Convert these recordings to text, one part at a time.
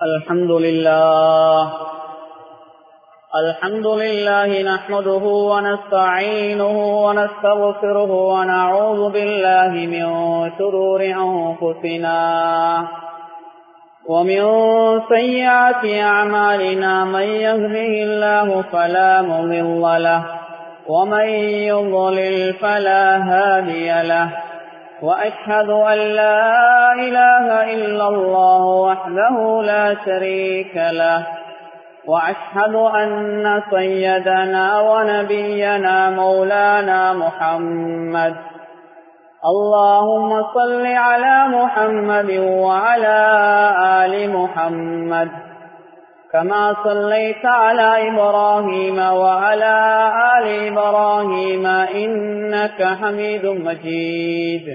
الحمد لله الحمد لله نحمده ونستعينه ونستغفره ونعوذ بالله من شرور أنفسنا ومن سيئات أعمالنا من يهده الله فلا مضل له ومن يضلل فلا هادي له وأشهد أن لا إله إلا الله وحده لا شريك له وأشهد أن سيدنا ونبينا مولانا محمد اللهم صل على محمد وعلى آل محمد كما صليت على إبراهيم وعلى آل إبراهيم إنك حميد مجيد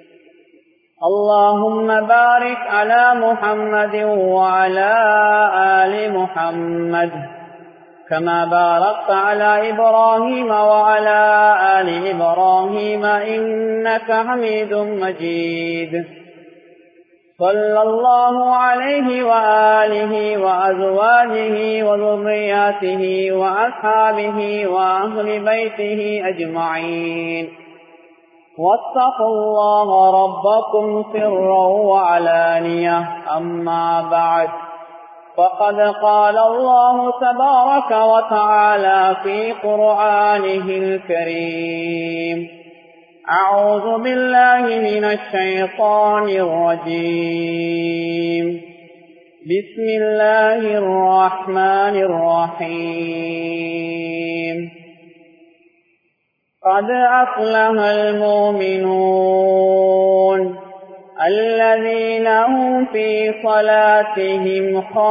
اللهم بارك على محمد وعلى آل محمد كما باركت على إبراهيم وعلى آل إبراهيم إنك حميد مجيد صلى الله عليه وآله وأزواجه وذرياته وأصحابه وأهل بيته أجمعين واتقوا الله ربكم سرا وعلانية أما بعد فقد قال الله تبارك وتعالى في قرآنه الكريم أعوذ بالله من الشيطان الرجيم بسم الله الرحمن الرحيم قد أفلح المؤمنون الذين هم في صلاتهم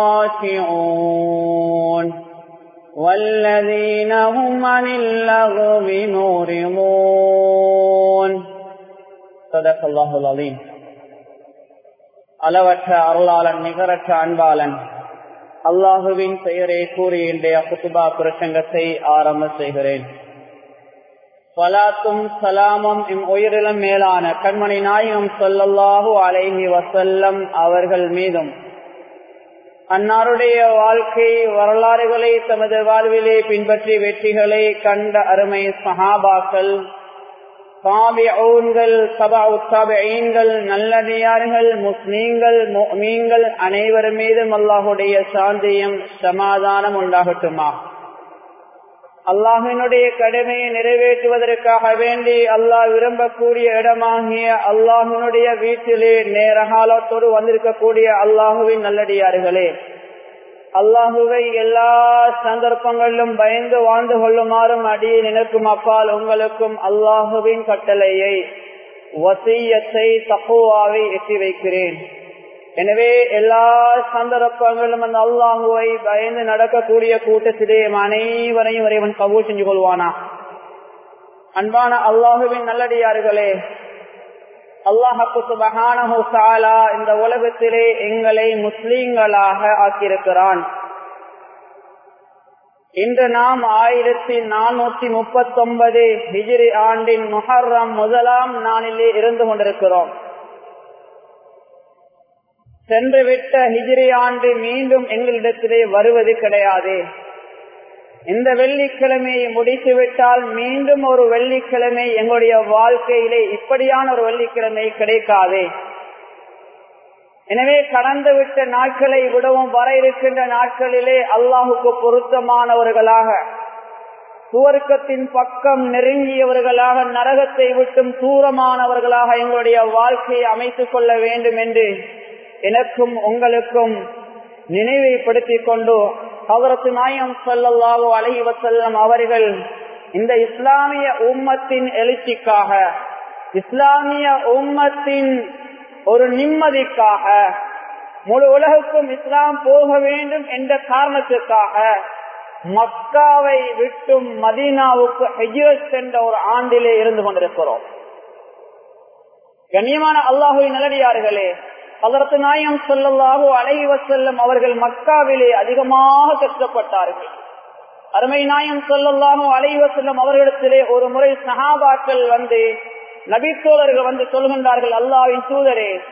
خاشعون والذين هم عن اللغو معرضون صدق الله العظيم அளவற்ற அருளாளன் நிகரற்ற அன்பாளன் அல்லாஹுவின் பெயரை கூறி இன்றைய குத்துபா பிரசங்கத்தை ஆரம்ப செய்கிறேன் சலாத்தும் சலாமும் இம் உயிரிலும் மேலான கண்மணி நாயகம் சொல்லல்லாஹு அலைஹி வசல்லம் அவர்கள் மீதும் அன்னாருடைய வாழ்க்கை வரலாறுகளை தமது வாழ்விலே பின்பற்றி வெற்றிகளை கண்ட அருமை சஹாபாக்கள் தாபிஊன்கள் சபாவுத்தாபிகள் நல்லடியார்கள் முஸ்லீம்கள் மீன்கள் அனைவர் மீதும் அல்லாஹுடைய சாந்தியும் சமாதானம் உண்டாகட்டுமா அல்லாஹினுடைய கடமையை நிறைவேற்றுவதற்காக வேண்டி அல்லாஹ் விரும்பக்கூடிய இடமாகிய அல்லாஹினுடைய வீட்டிலே நேரகாலத்தோடு வந்திருக்கக்கூடிய அல்லாஹுவின் நல்லடியார்களே அல்லாஹுவை எல்லா சந்தர்ப்பங்களிலும் பயந்து வாழ்ந்து கொள்ளுமாறும் அடியை நினைக்கும் அப்பால் உங்களுக்கும் அல்லாஹுவின் கட்டளையை வசியத்தை தப்புவாவை எட்டி வைக்கிறேன் எனவே எல்லா சந்தர்ப்பங்களும் அந்த அல்லாஹுவை பயந்து நடக்கக்கூடிய கூட்டத்திலே அனைவரையும் இறைவன் கபூர் செஞ்சு கொள்வானா அன்பான அல்லாஹுவின் நல்லடியார்களே அல்லாஹு சுபகானா இந்த உலகத்திலே எங்களை முஸ்லீம்களாக ஆக்கியிருக்கிறான் இன்று நாம் ஆயிரத்தி நானூத்தி முப்பத்தி ஒன்பது ஹிஜிரி ஆண்டின் முஹர்ரம் முதலாம் நாளிலே இருந்து கொண்டிருக்கிறோம் சென்றுவிட்ட ஹிஜிரி ஆண்டு மீண்டும் எங்களிடத்திலே வருவது கிடையாது இந்த வெள்ளிக்கிழமையை முடித்துவிட்டால் மீண்டும் ஒரு வெள்ளிக்கிழமை எங்களுடைய வாழ்க்கையிலே இப்படியான ஒரு வெள்ளிக்கிழமை கிடைக்காது எனவே கடந்து விட்ட நாட்களை விடவும் வர இருக்கின்ற நாட்களிலே அல்லாஹுக்கு பொருத்தமானவர்களாக சுவர்க்கத்தின் பக்கம் நெருங்கியவர்களாக நரகத்தை விட்டும் தூரமானவர்களாக எங்களுடைய வாழ்க்கையை அமைத்துக் கொள்ள வேண்டும் என்று எனக்கும் உங்களுக்கும் நினைவைப்படுத்திக் கொண்டு அவரது நாயம் சொல்லல்லாவோ அழகி வசல்லம் அவர்கள் இந்த இஸ்லாமிய உம்மத்தின் எழுச்சிக்காக இஸ்லாமிய உம்மத்தின் ஒரு நிம்மதிக்காக முழு உலகுக்கும் இஸ்லாம் போக வேண்டும் என்ற காரணத்துக்காக மக்காவை விட்டும் மதீனாவுக்கு ஹெஜ்ரத் சென்ற ஒரு ஆண்டிலே இருந்து கொண்டிருக்கிறோம் கண்ணியமான அல்லாஹுவின் நல்லடியார்களே அதற்கு நாயம் சொல்லல்லாஹோ அலைவ செல்லும் அவர்கள் மக்காவிலே அதிகமாக கஷ்டப்பட்டார்கள் அருமை நாயம் சொல்லல்லாஹோ அலைவ செல்லும் அவர்களிடத்திலே ஒரு முறை சஹாபாக்கள் வந்து நபித்தோழர்கள் வந்து சொல்கின்றார்கள் அல்லாவின் தூதரே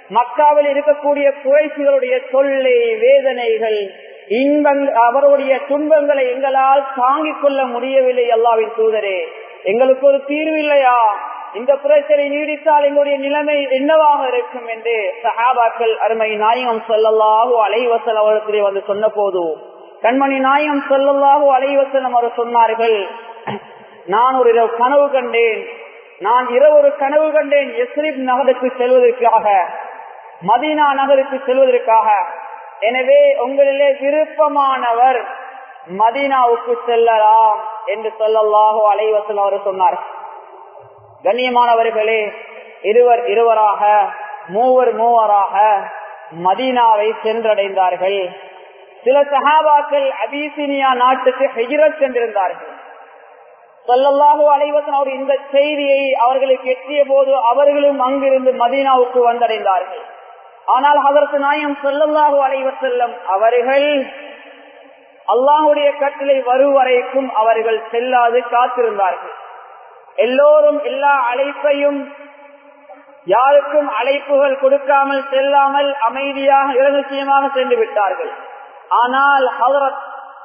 மக்காவில் இருக்கக்கூடிய குறைசிகளுடைய தொல்லை வேதனைகள் இன்பங்கள் அவருடைய துன்பங்களை எங்களால் தாங்கிக் கொள்ள முடியவில்லை அல்லாவின் தூதரே எங்களுக்கு ஒரு தீர்வு இல்லையா இந்த பிரச்சனை நீடித்தால் எங்களுடைய நிலைமை என்னவாக இருக்கும் என்று சஹாபாக்கள் அருமை நாயகம் சொல்லல்லாஹு அலைவசல் அவர்களிடத்திலே வந்து சொன்ன போது கண்மணி நாயகம் சொல்லல்லாஹு அலைவசலம் அவர் சொன்னார்கள் நான் ஒரு இரவு கனவு கண்டேன் நான் இரவு ஒரு கனவு கண்டேன் எஸ்ரிப் நகருக்கு செல்வதற்காக மதீனா நகருக்கு செல்வதற்காக எனவே உங்களிலே விருப்பமானவர் மதீனாவுக்கு செல்லலாம் என்று சொல்லல்லாஹோ அலைவசல் அவர் சொன்னார் கண்ணியமானவர்களே இருவர் இருவராக மூவர் மூவராக மதீனாவை சென்றடைந்தார்கள் சில சகாபாக்கள் அபிசினியா நாட்டுக்கு ஹெஜிரத் சென்றிருந்தார்கள் சொல்லல்லாஹு அலைவசன் அவர் இந்த செய்தியை அவர்களுக்கு எட்டிய போது அவர்களும் அங்கிருந்து மதீனாவுக்கு வந்தடைந்தார்கள் ஆனால் அதற்கு நாயம் சொல்லல்லாஹு அலைவசல்லம் அவர்கள் அல்லாஹுடைய கட்டளை வருவரைக்கும் அவர்கள் செல்லாது காத்திருந்தார்கள் எல்லோரும் எல்லா அழைப்பையும் யாருக்கும் அழைப்புகள் கொடுக்காமல் செல்லாமல் அமைதியாக இரகசியமாக சென்று விட்டார்கள் ஆனால் ஹவரத்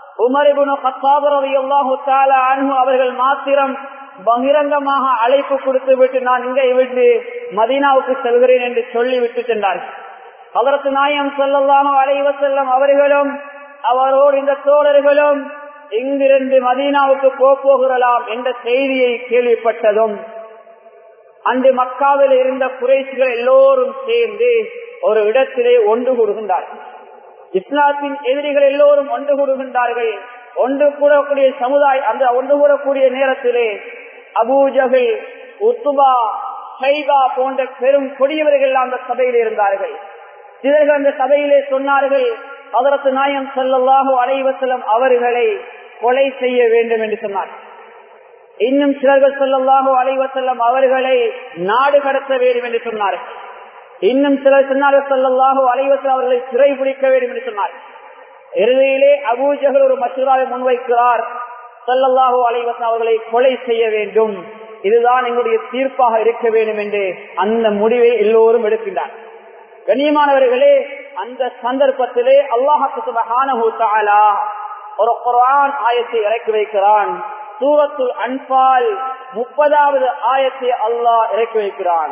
அவர்கள் மாத்திரம் பகிரங்கமாக அழைப்பு கொடுத்து விட்டு நான் இங்கே விட்டு மதீனாவுக்கு செல்கிறேன் என்று சொல்லி விட்டு சென்றார்கள் அதற்கு நாயம் சொல்லலாம் அலைவ செல்லம் அவர்களும் அவரோடு இந்த தோழர்களும் இங்கிருந்து மதீனாவுக்கு போகிறலாம் என்ற செய்தியை கேள்விப்பட்டதும் அன்று மக்காவில் இருந்த குறைசிகள் எல்லோரும் சேர்ந்து ஒரு இடத்திலே ஒன்று கூடுகின்றார்கள் இஸ்லாத்தின் எதிரிகள் எல்லோரும் ஒன்று கூடுகின்றார்கள் ஒன்று கூடக்கூடிய சமுதாயம் அந்த ஒன்று கூடக்கூடிய நேரத்திலே அபூஜகில் உத்துபா சைபா போன்ற பெரும் கொடியவர்கள் அந்த சபையில் இருந்தார்கள் சிலர்கள் அந்த சபையிலே சொன்னார்கள் அதற்கு நாயம் செல்லல்லாஹோ அலைவசலம் அவர்களை கொலை செய்ய வேண்டும் என்று சொன்னார் இன்னும் சிலர்கள் சொல்லல்லாஹோ அலைவசல்லம் அவர்களை நாடு கடத்த வேண்டும் என்று சொன்னார்கள் இன்னும் சிலர் சொன்னார்கள் சொல்லல்லாஹோ அலைவசல் அவர்களை சிறை பிடிக்க வேண்டும் என்று சொன்னார் இறுதியிலே அபூஜகர் ஒரு மசூராவை முன்வைக்கிறார் சொல்லல்லாஹோ அலைவசன் அவர்களை கொலை செய்ய வேண்டும் இதுதான் எங்களுடைய தீர்ப்பாக இருக்க வேண்டும் என்று அந்த முடிவை எல்லோரும் எடுக்கின்றார் கண்ணியமானவர்களே அந்த சந்தர்ப்பத்திலே அல்லாஹால ஒரு குரான் ஆயத்தை இறக்கி வைக்கிறான் சூரத்துல் அன்பால் முப்பதாவது ஆயத்தை அல்லாஹ் இறக்கி வைக்கிறான்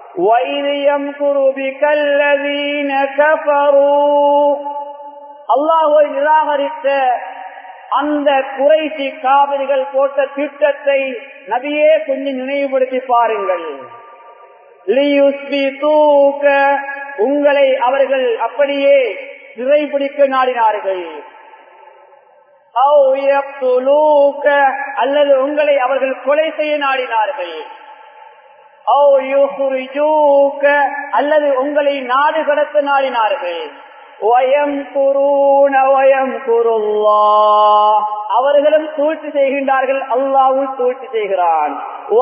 அல்லாஹை நிராகரித்த அந்த குறைசி காவிரிகள் போட்ட திட்டத்தை நபியே கொஞ்சம் நினைவுபடுத்தி பாருங்கள் உங்களை அவர்கள் அப்படியே சிறைபிடிக்க நாடினார்கள் அல்லது உங்களை அவர்கள் கொலை செய்ய நாடினார்கள் அல்லது உங்களை நாடு கடத்த நாடினார்கள் அவர்களும் சூழ்ச்சி செய்கின்றார்கள் அல்லாவும் சூழ்ச்சி செய்கிறான்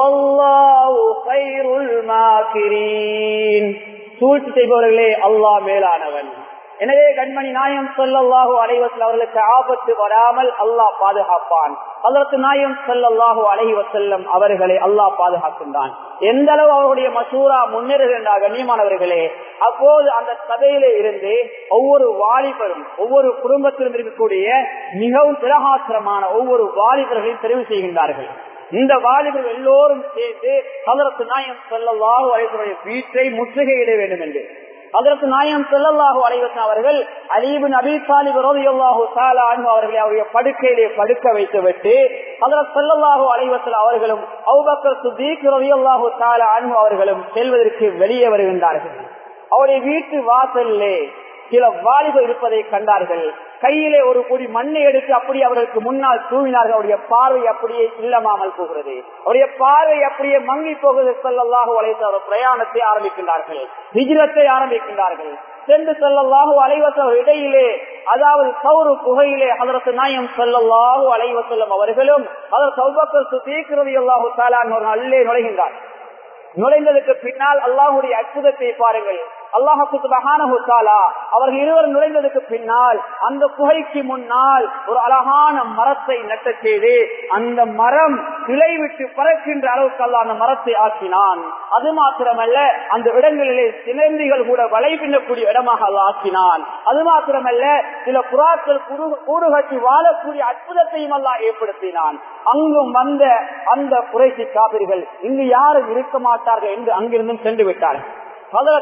சூழ்ச்சி செய்பவர்களே அல்லாஹ் மேலானவன் எனவே கண்மணி நாயம் சொல்லல்லாஹு அலைவசல் அவர்களுக்கு ஆபத்து வராமல் அல்லாஹ் பாதுகாப்பான் அதற்கு நாயம் சொல்லல்லாஹு அலைஹி வசல்லம் அவர்களை அல்லாஹ் பாதுகாக்கின்றான் எந்த அளவு அவருடைய மசூரா முன்னேறுகின்றார் கண்ணியமானவர்களே அப்போது அந்த சபையிலே இருந்து ஒவ்வொரு வாலிபரும் ஒவ்வொரு குடும்பத்திலும் இருக்கக்கூடிய மிகவும் திரகாத்திரமான ஒவ்வொரு வாலிபர்களையும் தெரிவு செய்கின்றார்கள் இந்த வாலிபர்கள் எல்லோரும் சேர்ந்து அதற்கு நாயம் சொல்லல்லாஹு அலைவசனுடைய வீட்டை முற்றுகையிட வேண்டும் என்று அதற்கு நாயம் செல்லல்லாஹு அலைவசன் அவர்கள் அலீபு நபி சாலிப் ரோதியல்லாஹு சாலானு அவர்களை அவருடைய படுக்கையிலே படுக்க வைத்து விட்டு அதற்கு செல்லல்லாஹு அலைவசன் அவர்களும் அவுபக்கர் சுதீக் ரோதியல்லாஹு சாலானு அவர்களும் செல்வதற்கு வெளியே வருகின்றார்கள் அவருடைய வீட்டு வாசலிலே சில வாலிபர் இருப்பதை கண்டார்கள் கையிலே ஒரு பொடி மண்ணை எடுத்து அப்படி அவர்களுக்கு முன்னால் தூவினார்கள் அவருடைய பார்வை அப்படியே இல்லமாமல் போகிறது அவருடைய பார்வை அப்படியே மங்கி போகிறது செல்லல்லாக வளைத்து அவர் பிரயாணத்தை ஆரம்பிக்கின்றார்கள் விஜயத்தை ஆரம்பிக்கின்றார்கள் சென்று செல்லல்லாஹு அலைவசம் இடையிலே அதாவது சௌரு புகையிலே அதற்கு நாயம் செல்லல்லாஹு அலைவசல்லம் அவர்களும் அதற்கு சௌபக்கர் சுதீக்கிறது அல்லாஹு தாலான் அல்லே நுழைகின்றார் நுழைந்ததுக்கு பின்னால் அல்லாஹுடைய அற்புதத்தை பாருங்கள் அல்லாஹாலா அவர்கள் இருவர் நுழைந்ததுக்கு பின்னால் அந்த குகைக்கு முன்னால் ஒரு அழகான மரத்தை நட்ட செய்து அந்த மரம் கிளை விட்டு பறக்கின்ற அளவுக்கு அல்ல அந்த மரத்தை ஆக்கினான் அது மாத்திரமல்ல அந்த இடங்களிலே சிலந்திகள் கூட வலை பின்னக்கூடிய இடமாக அல்ல ஆக்கினான் அது மாத்திரமல்ல சில புறாக்கள் கூடு கட்டி வாழக்கூடிய அற்புதத்தையும் அல்ல ஏற்படுத்தினான் அங்கும் வந்த அந்த குறைசி காவிர்கள் இங்கு யாரும் இருக்க மாட்டார்கள் என்று அங்கிருந்தும் சென்று விட்டார்கள்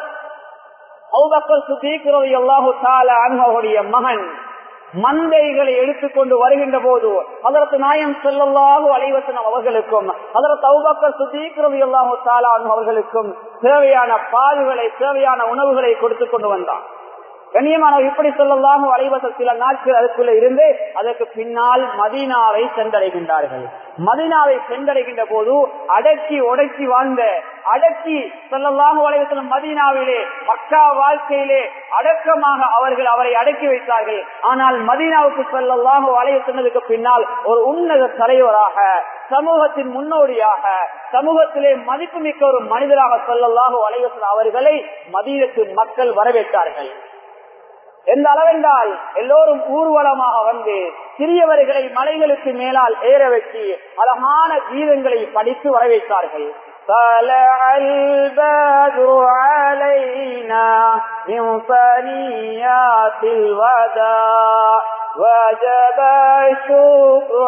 அவருடைய மகன் மந்தைகளை எடுத்துக்கொண்டு வருகின்ற போது அதற்கு நாயம் செல்லல்லாஹு அலைவசனம் அவர்களுக்கும் அதற்கு அவுபக்கர் சுதீக்ரவி அல்லாஹு தாலான் அவர்களுக்கும் தேவையான பால்களை தேவையான உணவுகளை கொடுத்து கொண்டு வந்தான் கண்ணியமானவர் இப்படி சொல்லலாம் அலைவச சில நாட்கள் அதுக்குள்ள இருந்து அதற்கு பின்னால் மதீனாவை சென்றடைகின்றார்கள் மதீனாவை சென்றடைகின்ற போது அடக்கி உடக்கி வாழ்ந்த அடக்கி சொல்லலாம் அலைவசம் மதீனாவிலே மக்கா வாழ்க்கையிலே அடக்கமாக அவர்கள் அவரை அடக்கி வைத்தார்கள் ஆனால் மதீனாவுக்கு சொல்லலாம் அலைய சொன்னதுக்கு பின்னால் ஒரு உன்னத தலைவராக சமூகத்தின் முன்னோடியாக சமூகத்திலே மதிப்புமிக்க ஒரு மனிதராக சொல்லலாக அலைவசன் அவர்களை மதீனத்து மக்கள் வரவேற்றார்கள் எந்த அளவென்றால் எல்லோரும் ஊர்வலமாக வந்து சிறியவர்களை மலைகளுக்கு மேலால் ஏற வச்சு அழகான கீதங்களை படித்து வரவேற்றார்கள் طلع البدر علينا من ثنيات الوداع وجب الشكر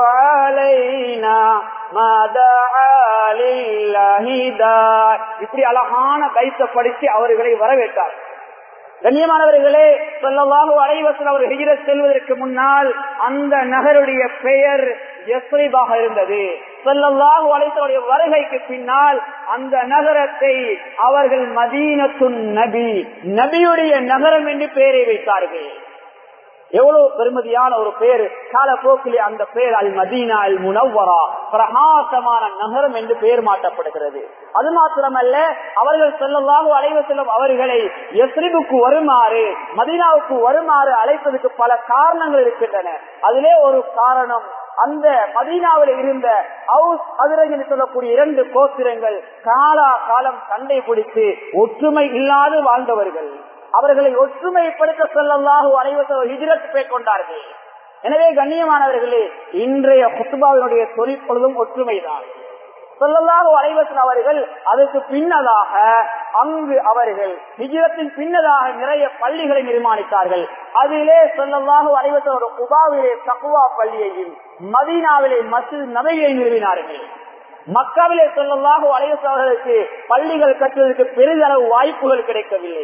علينا ما دعا لله داع இப்படி அழகான கைத்த படித்து அவர்களை வரவேற்றார்கள் கண்ணியமானவர்களே சொல்லவாக அலைவசன் அவர் ஹிஜரத் செல்வதற்கு முன்னால் அந்த நகருடைய பெயர் எஸ்ரிபாக இருந்தது சொல்லல்லாஹு அலைத்தனுடைய வருகைக்கு பின்னால் அந்த நகரத்தை அவர்கள் மதீனத்துன் நபி நபியுடைய நகரம் என்று பெயரை வைத்தார்கள் எவ்வளவு பெருமதியான ஒரு பேர் காலப்போக்கிலே அந்த பெயர் அல் மதீனா அல் முனவரா பிரகாசமான நகரம் என்று பெயர் மாற்றப்படுகிறது அது மாத்திரமல்ல அவர்கள் செல்லவாக அலைவ செல்லும் அவர்களை எஸ்ரிபுக்கு வருமாறு மதீனாவுக்கு வருமாறு அழைப்பதற்கு பல காரணங்கள் இருக்கின்றன அதிலே ஒரு காரணம் அந்த மதீனாவில் இருந்த ஹவுஸ் அதிரஜ் என்று சொல்லக்கூடிய இரண்டு கோத்திரங்கள் காலா காலம் சண்டை பிடித்து ஒற்றுமை இல்லாது வாழ்ந்தவர்கள் அவர்களை ஒற்றுமைப்படுத்த செல்லல்லாஹு அனைவரும் ஹிஜரத் மேற்கொண்டார்கள் எனவே கண்ணியமானவர்களே இன்றைய குத்துபாவினுடைய தொழிற்பொழுதும் ஒற்றுமைதான் சொல்லல்லாஹு அனைவசன் அவர்கள் அதற்கு பின்னதாக அங்கு அவர்கள் ஹிஜரத்தின் பின்னதாக நிறைய பள்ளிகளை நிர்மாணித்தார்கள் அதிலே சொல்லல்லாஹு அனைவசன் ஒரு குபாவிலே தக்குவா பள்ளியையும் மதீனாவிலே மசித் நபையை நிறுவினார்கள் மக்காவிலே சொல்லல்லாஹு அனைவசன் அவர்களுக்கு பள்ளிகள் கட்டுவதற்கு பெரிதளவு வாய்ப்புகள் கிடைக்கவில்லை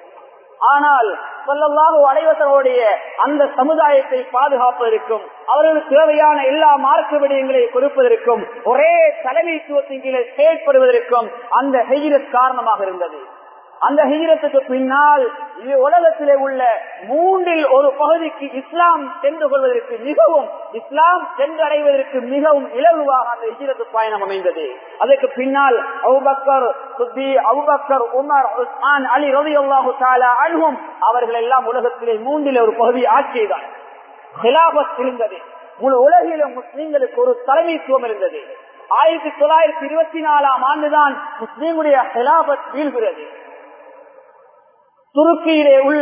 ஆனால் சொல்லல்லாஹு அலைவசனுடைய அந்த சமுதாயத்தை பாதுகாப்பதற்கும் அவர்களுக்கு தேவையான எல்லா மார்க்க விடயங்களை கொடுப்பதற்கும் ஒரே தலைமைத்துவத்தின் கீழே செயற்படுவதற்கும் அந்த ஹெஜிரத் காரணமாக இருந்தது அந்த ஹிஜரத்துக்கு பின்னால் இது உலகத்திலே உள்ள மூன்றில் ஒரு பகுதிக்கு இஸ்லாம் சென்று கொள்வதற்கு மிகவும் இஸ்லாம் சென்றடைவதற்கு மிகவும் இலகுவாக அந்த ஹிஜரத்து பயணம் அமைந்தது அதற்கு பின்னால் அவுபக்கர் சுத்தி Abubakar Umar Usman Ali Ravi அல்லாஹு அழுகும் அவர்கள் எல்லாம் உலகத்திலே மூன்றில் ஒரு பகுதி ஆட்சியதான் ஹிலாபத் இருந்தது முழு உலகிலும் முஸ்லீம்களுக்கு ஒரு தலைமைத்துவம் இருந்தது ஆயிரத்தி தொள்ளாயிரத்தி இருபத்தி நாலாம் ஆண்டுதான் முஸ்லீமுடைய ஹிலாபத் வீழ்கிறது துருக்கியிலே உள்ள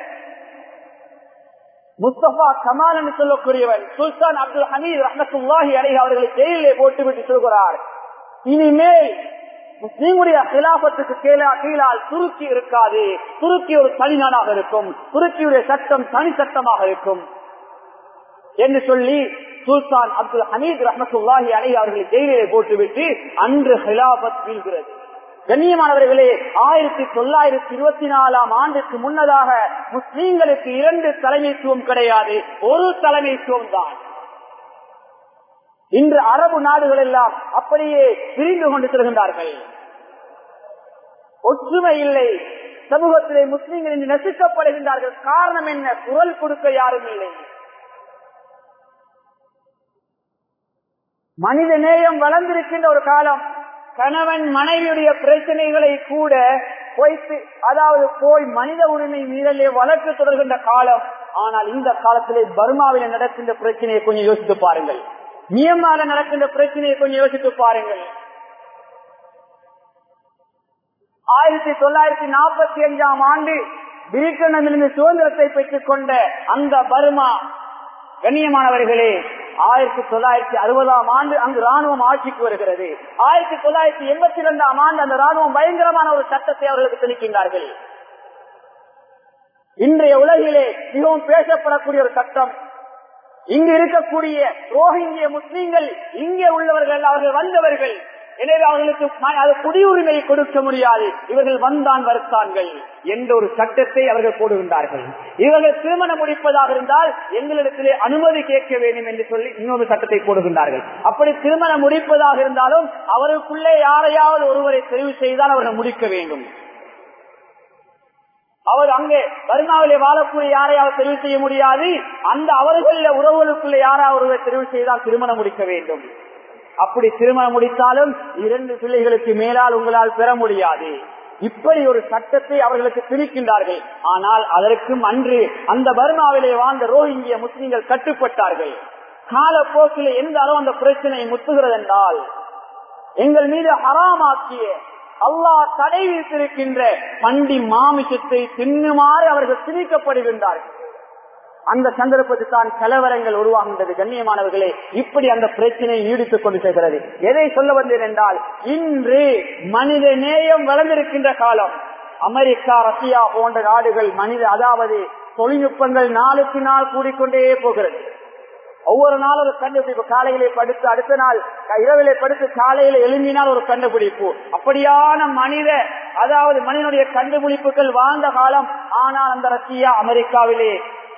முஸ்தபா கமால் என்று சொல்லக்கூடியவன் சுல்தான் அப்துல் ஹமீத் ரஹமத்துல்லாஹி அலை அவர்களை ஜெயிலே போட்டுவிட்டு சொல்கிறார் இனிமேல் முஸ்லீமுடைய கிலாபத்துக்கு கீழா கீழால் துருக்கி இருக்காது துருக்கி ஒரு தனிநாடாக இருக்கும் துருக்கியுடைய சட்டம் தனி சட்டமாக இருக்கும் என்று சொல்லி சுல்தான் அப்துல் ஹமீத் ரஹமத்துல்லாஹி அலை அவர்களை ஜெயிலே போட்டுவிட்டு அன்று ஹிலாபத் வீழ்கிறது கண்ணியமானவர்களே ஆயிரத்தி தொள்ளாயிரத்தி இருபத்தி நாலாம் ஆண்டுக்கு முன்னதாக முஸ்லீம்களுக்கு இரண்டு தலைமைத்துவம் கிடையாது ஒரு தலைமைத்துவம் தான் இன்று அரபு நாடுகள் எல்லாம் அப்படியே பிரிந்து கொண்டு செல்கின்றார்கள் ஒற்றுமை இல்லை சமூகத்திலே முஸ்லீம்கள் இன்று நசுக்கப்படுகின்றார்கள் காரணம் என்ன குரல் கொடுக்க யாரும் இல்லை மனித நேயம் வளர்ந்திருக்கின்ற ஒரு காலம் கணவன் மனைவியுடைய பிரச்சனைகளை கூட போய்த்து அதாவது போய் மனித உரிமை மீறலே வழக்கு தொடர்கின்ற காலம் ஆனால் இந்த காலத்திலே பர்மாவில் நடக்கின்ற பிரச்சனையை கொஞ்சம் யோசித்து பாருங்கள் மியன்மார்ல நடக்கின்ற பிரச்சனையை கொஞ்சம் யோசித்து பாருங்கள் ஆயிரத்தி தொள்ளாயிரத்தி நாற்பத்தி அஞ்சாம் ஆண்டு பிரிட்டனிலிருந்து சுதந்திரத்தை பெற்றுக் கொண்ட அந்த பர்மா கண்ணியமானவர்களே ஆயிரத்தி தொள்ளாயிரத்தி அறுபதாம் ஆண்டு அங்கு ராணுவம் ஆட்சிக்கு வருகிறது ஆயிரத்தி தொள்ளாயிரத்தி எண்பத்தி இரண்டாம் ஆண்டு அந்த ராணுவம் பயங்கரமான ஒரு சட்டத்தை அவர்களுக்கு திணிக்கின்றார்கள் இன்றைய உலகிலே மிகவும் பேசப்படக்கூடிய ஒரு சட்டம் இங்கு இருக்கக்கூடிய ரோஹிங்கிய முஸ்லீம்கள் இங்கே உள்ளவர்கள் அவர்கள் வந்தவர்கள் எனவே அவர்களுக்கு அது குடியுரிமை கொடுக்க முடியாது இவர்கள் வந்தான் வருத்தான்கள் என்ற ஒரு சட்டத்தை அவர்கள் போடுகின்றார்கள் இவர்கள் திருமணம் முடிப்பதாக இருந்தால் எங்களிடத்திலே அனுமதி கேட்க வேண்டும் என்று சொல்லி இன்னொரு சட்டத்தை போடுகின்றார்கள் அப்படி திருமணம் முடிப்பதாக இருந்தாலும் அவருக்குள்ளே யாரையாவது ஒருவரை தெரிவு செய்தால் அவர்கள் முடிக்க வேண்டும் அவர் அங்கே பர்மாவிலே வாழக்கூடிய யாரையாவது தெரிவு செய்ய முடியாது அந்த அவர்களுடைய உறவுகளுக்குள்ள யாராவது ஒருவர் தெரிவு செய்தால் திருமணம் முடிக்க வேண்டும் அப்படி திருமணம் முடித்தாலும் இரண்டு பிள்ளைகளுக்கு மேலால் உங்களால் பெற முடியாது இப்படி ஒரு சட்டத்தை அவர்களுக்கு திணிக்கின்றார்கள் ஆனால் அதற்கும் அன்று அந்த பர்மாவிலே வாழ்ந்த ரோஹிங்கிய முஸ்லிம்கள் கட்டுப்பட்டார்கள் காலப்போக்கில் எந்த அளவு அந்த பிரச்சனை முத்துகிறது என்றால் எங்கள் மீது ஹராமாக்கிய அல்லாஹ் தடை விதித்திருக்கின்ற பண்டி மாமிசத்தை தின்னுமாறு அவர்கள் திணிக்கப்படுகின்றார்கள் அந்த சந்தர்ப்பத்தில் தான் கலவரங்கள் உருவாகின்றது கண்ணியமானவர்களே இப்படி அந்த பிரச்சனையை நீடித்துக் கொண்டு செல்கிறது எதை சொல்ல வந்தேன் என்றால் இன்று மனித நேயம் வளர்ந்திருக்கின்ற காலம் அமெரிக்கா ரஷ்யா போன்ற நாடுகள் மனித அதாவது தொழில்நுட்பங்கள் நாளுக்கு நாள் கூடிக்கொண்டே போகிறது ஒவ்வொரு நாள் ஒரு கண்டுபிடிப்பு காலையிலே படுத்து அடுத்த நாள் இரவிலே படுத்து காலையில எழுந்தினால் ஒரு கண்டுபிடிப்பு அப்படியான மனித அதாவது மனிதனுடைய கண்டுபிடிப்புகள் வாழ்ந்த காலம் ஆனால் அந்த ரஷ்யா அமெரிக்காவிலே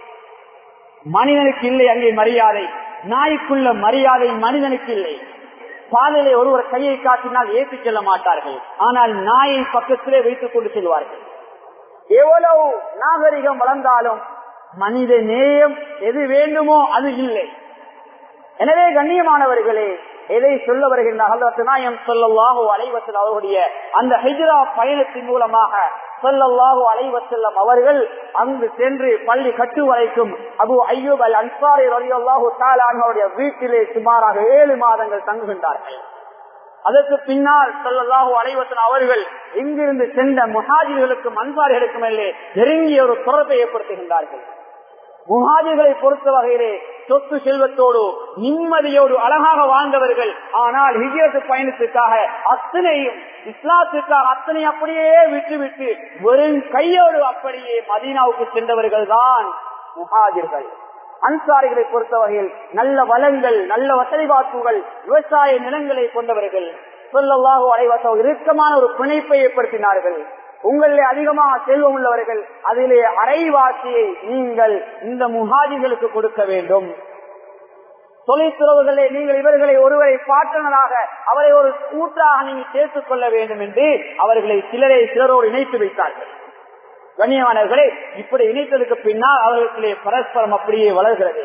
மனிதனுக்கு இல்லை அங்கே மரியாதை நாய்க்குள்ள மரியாதை மனிதனுக்கு இல்லை பாலிலே ஒருவர் கையை காட்டினால் ஏற்றிச் செல்ல மாட்டார்கள் ஆனால் நாயை பக்கத்திலே வைத்துக் கொண்டு செல்வார்கள் எவ்வளவு நாகரிகம் வளர்ந்தாலும் மனித நேயம் எது வேண்டுமோ அது இல்லை எனவே கண்ணியமானவர்களே எதை சொல்ல வருகின்ற நாயம் சொல்லல்லாஹோ அலைவசல் அவர்களுடைய அந்த ஹைஜரா பயணத்தின் மூலமாக சொல்லல்லாஹோ அலைவசல்லம் அவர்கள் அங்கு சென்று பள்ளி கட்டு வரைக்கும் அபு ஐயூப் அல் அன்சாரி ரலியல்லாஹு தாலானுடைய வீட்டிலே சுமாராக ஏழு மாதங்கள் தங்குகின்றார்கள் அதற்கு பின்னால் சொல்லல்லாஹு அலைவசன் அவர்கள் இங்கிருந்து சென்ற முஹாஜிர்களுக்கும் அன்சாரிகளுக்கும் நெருங்கிய ஒரு தொடர்பை ஏற்படுத்துகின்றார்கள் முஹாஜிர்களை பொறுத்த வகையிலே சொத்து செல்வத்தோடு நிம்மதியோடு அழகாக வாழ்ந்தவர்கள் ஆனால் ஹிஜரத்து பயணத்துக்காக அத்தனையும் இஸ்லாத்துக்காக அத்தனை அப்படியே விட்டுவிட்டு வெறும் கையோடு அப்படியே மதீனாவுக்கு சென்றவர்கள் தான் முஹாஜிர்கள் அன்சாரிகளை பொறுத்த வகையில் நல்ல வளங்கள் நல்ல வசதி வாக்குகள் விவசாய நிலங்களை கொண்டவர்கள் சொல்லவாக அலைவசம் இறுக்கமான ஒரு பிணைப்பை ஏற்படுத்தினார்கள் உங்களிலே அதிகமாக செல்வம் உள்ளவர்கள் அதிலே அரைவாசியை நீங்கள் இந்த முகாஜிகளுக்கு கொடுக்க வேண்டும் தொழிற்துறவுகளே நீங்கள் இவர்களை ஒருவரை பாட்டனராக அவரை ஒரு கூட்டாக நீங்கள் சேர்த்துக் கொள்ள வேண்டும் என்று அவர்களை சிலரை சிலரோடு இணைத்து வைத்தார்கள் கண்ணியமானவர்களே இப்படி இணைத்ததுக்கு பின்னால் அவர்களுக்கு பரஸ்பரம் அப்படியே வளர்கிறது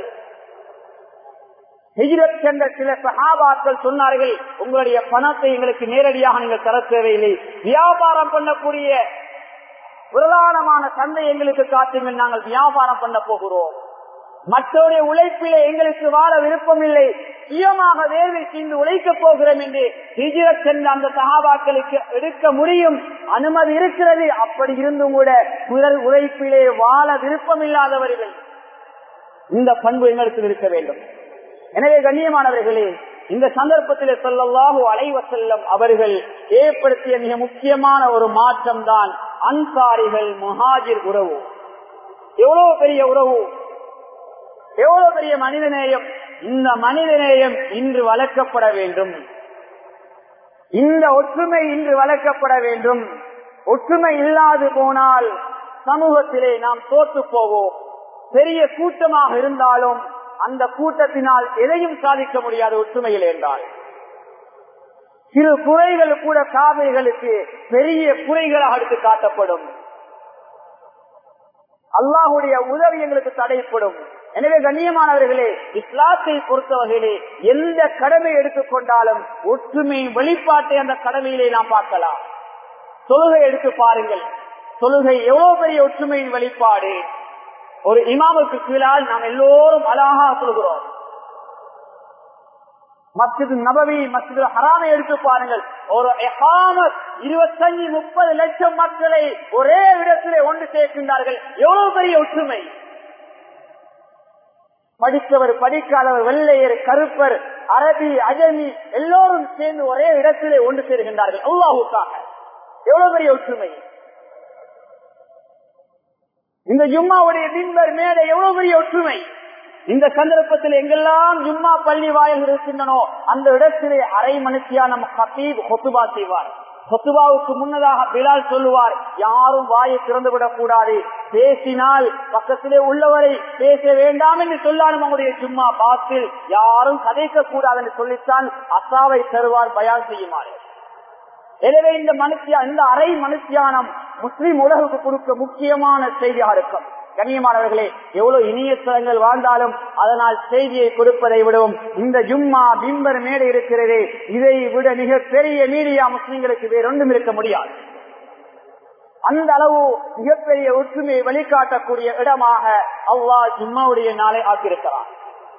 ஹிஜ்ரத் சென்ற சில சகாபாக்கள் சொன்னார்கள் உங்களுடைய பணத்தை எங்களுக்கு நேரடியாக நீங்கள் தர தேவையில்லை வியாபாரம் பண்ணக்கூடிய பிரதானமான சந்தை எங்களுக்கு காட்டுங்கள் நாங்கள் வியாபாரம் பண்ண போகிறோம் மற்றவருடைய உழைப்பிலே எங்களுக்கு வாழ விருப்பம் இல்லை சுயமாக வேர்வை செய்து உழைக்கப் போகிறோம் என்று ஹிஜ்ரத் சென்ற அந்த சகாபாக்களுக்கு எடுக்க முடியும் அனுமதி இருக்கிறது அப்படி இருந்தும் கூட பிறர் உழைப்பிலே வாழ விருப்பம் இல்லாதவர்கள் இந்த பண்பு எங்களுக்கு இருக்க வேண்டும் எனவே கண்ணியமானவர்களே இந்த சந்தர்ப்பத்திலே சொல்லல்லாஹு அலைவ செல்லம் அவர்கள் ஏற்படுத்திய மிக முக்கியமான ஒரு மாற்றம் தான் அன்சாரிகள் முஹாஜிர் உறவு எவ்வளவு பெரிய உறவு எவ்வளவு பெரிய மனிதநேயம் இந்த மனிதநேயம் இன்று வளர்க்கப்பட வேண்டும் இந்த ஒற்றுமை இன்று வளர்க்கப்பட வேண்டும் ஒற்றுமை இல்லாது போனால் சமூகத்திலே நாம் தோற்று போவோம் பெரிய கூட்டமாக இருந்தாலும் அந்த கூட்டத்தினால் எதையும் சாதிக்க முடியாத ஒற்றுமையில் என்றால் சிறு குறைகள் கூட காவிரிகளுக்கு பெரிய குறைகளாக எடுத்து காட்டப்படும் அல்லாஹுடைய உதவி எங்களுக்கு தடைப்படும் எனவே கண்ணியமானவர்களே இஸ்லாத்தை பொறுத்த வகையிலே எந்த கடமை எடுத்துக்கொண்டாலும் ஒற்றுமை வெளிப்பாட்டை அந்த கடமையிலே நாம் பார்க்கலாம் தொழுகை எடுத்து பாருங்கள் தொழுகை எவ்வளவு பெரிய ஒற்றுமையின் வெளிப்பாடு ஒரு இமாமுக்கு கீழால் நாம் எல்லோரும் அழகா சொல்கிறோம் மஸ்ஜித் நபவி மஸ்ஜித் ஹராமை எடுத்து பாருங்கள் ஒரு எஹாமத் இருபத்தஞ்சு முப்பது லட்சம் மக்களை ஒரே இடத்திலே ஒன்று சேர்க்கின்றார்கள் எவ்வளவு பெரிய ஒற்றுமை படித்தவர் படிக்காதவர் வெள்ளையர் கருப்பர் அரபி அஜமி எல்லோரும் சேர்ந்து ஒரே இடத்திலே ஒன்று சேர்கின்றார்கள் அல்லாஹுக்காக எவ்வளவு பெரிய ஒற்றுமை இந்த ஜும்மாவுடைய மின்பர் மேடை எவ்வளவு பெரிய ஒற்றுமை இந்த சந்தர்ப்பத்தில் எங்கெல்லாம் ஜும்மா பள்ளி வாயில் இருக்கின்றனோ அந்த இடத்திலே அரை மனுஷியான ஹபீப் ஹொத்துபா செய்வார் ஹொத்துபாவுக்கு முன்னதாக பிலால் சொல்லுவார் யாரும் வாயை திறந்து விடக் கூடாது பேசினால் பக்கத்திலே உள்ளவரை பேச வேண்டாம் என்று சொல்லாலும் அவங்களுடைய சும்மா பாத்தில் யாரும் கதைக்க கூடாது என்று சொல்லித்தான் அசாவை தருவார் பயான் செய்யுமாறு எனவே இந்த மனுஷியா இந்த அரை மனுஷியானம் முஸ்லிம் உலகுக்கு கொடுக்க முக்கியமான செய்தியாக இருக்கும் கண்ணியமானவர்களே எவ்வளவு இனிய ஸ்தலங்கள் வாழ்ந்தாலும் அதனால் செய்தியை கொடுப்பதை விடவும் இந்த ஜும்மா பிம்பர் மேடை இருக்கிறதே இதை விட மிக பெரிய மீடியா முஸ்லிம்களுக்கு வேறொன்றும் இருக்க முடியாது அந்த அளவு மிகப்பெரிய ஒற்றுமையை வழிகாட்டக்கூடிய இடமாக அவ்வா ஜும்மாவுடைய நாளை ஆக்கியிருக்கிறார்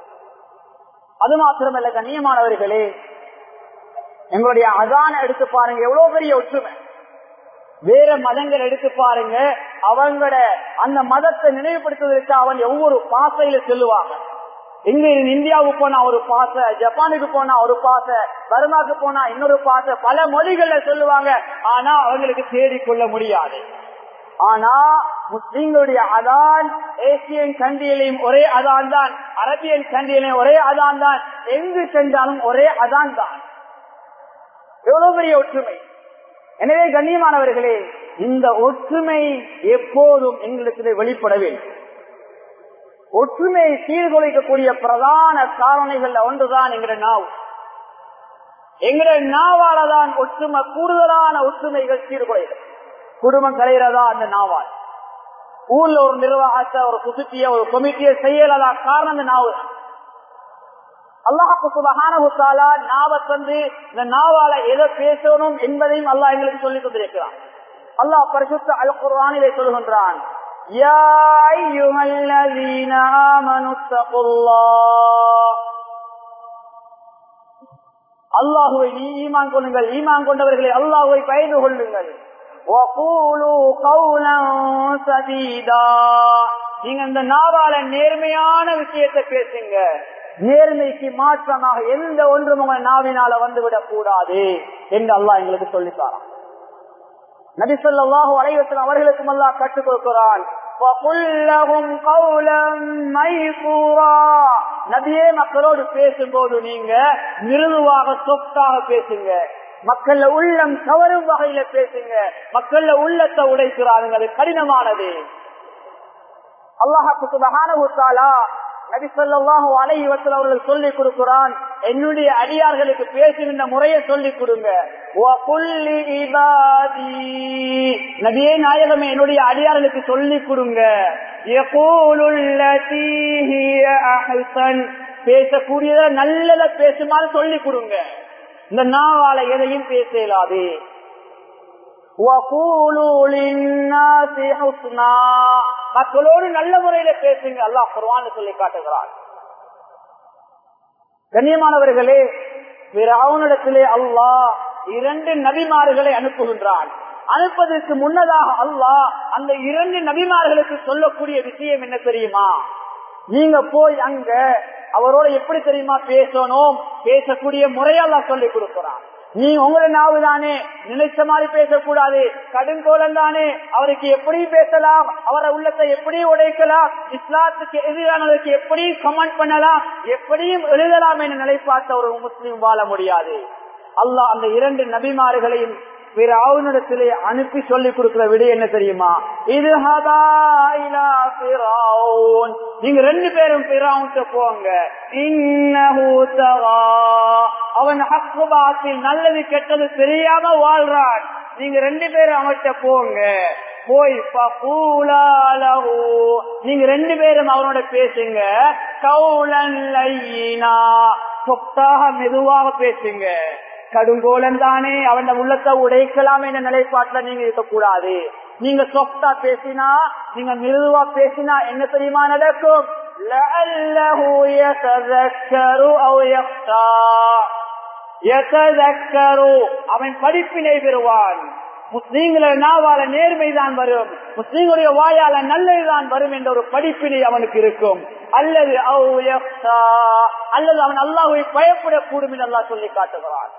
அது மாத்திரமல்ல கண்ணியமானவர்களே எங்களுடைய அதான எடுத்து பாருங்க எவ்வளவு பெரிய ஒற்றுமை வேற மதங்கள் எடுத்து பாருங்க அவங்களோட அந்த மதத்தை நினைவுபடுத்துவதற்கு அவன் ஒவ்வொரு பாசையில செல்லுவாங்க எங்க இருந்து இந்தியாவுக்கு போனா ஒரு பாச ஜப்பானுக்கு போனா ஒரு பாச பர்மாக்கு போனா இன்னொரு பாச பல மொழிகள்ல சொல்லுவாங்க ஆனா அவங்களுக்கு தேடிக்கொள்ள முடியாது ஆனா முஸ்லீம்களுடைய அதான் ஏசியன் கண்டியிலையும் ஒரே அதான் தான் அரபியன் கண்டியிலையும் ஒரே அதான் தான் எங்கு சென்றாலும் ஒரே அதான் தான் எவ்வளவு பெரிய ஒற்றுமை எனவே கண்ணியமானவர்களே இந்த ஒற்றுமை எப்போதும் எங்களிடத்திலே வெளிப்பட வேண்டும் ஒற்றுமையை சீர்குலைக்கக்கூடிய பிரதான காரணிகள் ஒன்றுதான் எங்கிற நாவ் எங்கிற நாவால தான் ஒற்றுமை கூடுதலான ஒற்றுமைகள் சீர்குலைகள் குடும்பம் கலைகிறதா அந்த நாவால் ஊர்ல ஒரு நிர்வாகத்தை ஒரு குசுத்திய ஒரு கொமிட்டியை செய்யலதா காரணம் அந்த நாவு அல்லாஹு சுபகானா நாவத் வந்து இந்த நாவால எதை பேசணும் என்பதையும் அல்லாஹ் எங்களுக்கு சொல்லிக் கொண்டிருக்கிறான் அல்லாஹ் பரிசுத்த அல் குர்ஆனிலே சொல்கின்றான் அல்லாஹுவை நீ ஈமான் கொள்ளுங்கள் ஈமான் கொண்டவர்களை அல்லாஹுவை பயந்து கொள்ளுங்கள் நீங்க இந்த நாவால நேர்மையான விஷயத்தை பேசுங்க நேர்மைக்கு மாற்றமாக எந்த ஒன்றும் உங்கள் நாவினால வந்துவிடக் கூடாது என்று அல்லாஹ் எங்களுக்கு சொல்லித்தாரான் நபி சொல்லாஹு அலைவசன் அவர்களுக்கும் அல்லாஹ் கற்றுக் கொடுக்கிறான் நபியே மக்களோடு பேசும்போது நீங்க மிருதுவாக சொத்தாக பேசுங்க மக்கள்ல உள்ளம் கவரும் வகையில பேசுங்க மக்கள்ல உள்ளத்தை உடைக்கிறாருங்க அது கடினமானது அல்லாஹாக்கு சுபகான நபி சொல்லாஹு அலைவசல் அவர்கள் சொல்லிக் கொடுக்கிறான் என்னுடைய அடியார்களுக்கு பேசுகின்ற முறையை சொல்லிக் கொடுங்க நபியே நாயகமே என்னுடைய அடியார்களுக்கு சொல்லிக் கொடுங்க பேசக்கூடியத நல்லத பேசுமாறு சொல்லிக் கொடுங்க இந்த நாவால எதையும் பேச இயலாது மக்களோடு நல்ல முறையில பேசுங்க அல்லாஹ் குர்வான் சொல்லி காட்டுகிறார் கண்ணியமானவர்களே பிறவனிடத்திலே அல்லாஹ் இரண்டு நபிமார்களை அனுப்புகின்றான் அனுப்பதற்கு முன்னதாக அல்லாஹ் அந்த இரண்டு நபிமார்களுக்கு சொல்லக்கூடிய விஷயம் என்ன தெரியுமா நீங்க போய் அங்க அவரோட எப்படி தெரியுமா பேசணும் பேசக்கூடிய முறையெல்லாம் சொல்லி கொடுக்கிறான் நீ உங்களை நாவு தானே நினைச்ச மாதிரி பேசக்கூடாது கடுங்கோலம் தானே அவருக்கு எப்படி பேசலாம் அவரை உள்ளத்தை எப்படி உடைக்கலாம் இஸ்லாத்துக்கு எதிரானதற்கு எப்படி கமெண்ட் பண்ணலாம் எப்படியும் எழுதலாம் என நிலைப்பார்த்த ஒரு முஸ்லீம் வாழ முடியாது அல்லாஹ் அந்த இரண்டு நபிமார்களையும் பிற அவனிடத்திலே அனுப்பி சொல்லிக் கொடுக்கிற விட என்ன தெரியுமா இது நீங்க ரெண்டு பேரும் பிறாவுன்ட்டு போங்க அவன் ஹக்குபாத்தில் நல்லது கெட்டது தெரியாம வாழ்றான் நீங்க ரெண்டு பேரும் அவன்கிட்ட போங்க போய் நீங்க ரெண்டு பேரும் அவனோட பேசுங்க கவுலன் சொத்தாக மெதுவாக பேசுங்க கடுங்கோலன் தானே அவன் உள்ளத்தை உடைக்கலாம் என்ற நிலைப்பாட்டுல நீங்க இருக்கக்கூடாது நீங்க சொப்டா பேசினா நீங்க மிருதுவா பேசினா என்ன தெரியுமா நடக்கும் لعله يتذكر أو يخشى يتذكر அவன் படிப்பினை பெறுவான் முஸ்லீம்கள நாவால நேர்மைதான் வரும் முஸ்லீம்களுடைய வாயால நல்லதுதான் வரும் என்ற ஒரு படிப்பினை அவனுக்கு இருக்கும் அல்லது அல்லது அவன் அல்லாஹை பயப்படக்கூடும் என்று அல்லா சொல்லி காட்டுகிறான்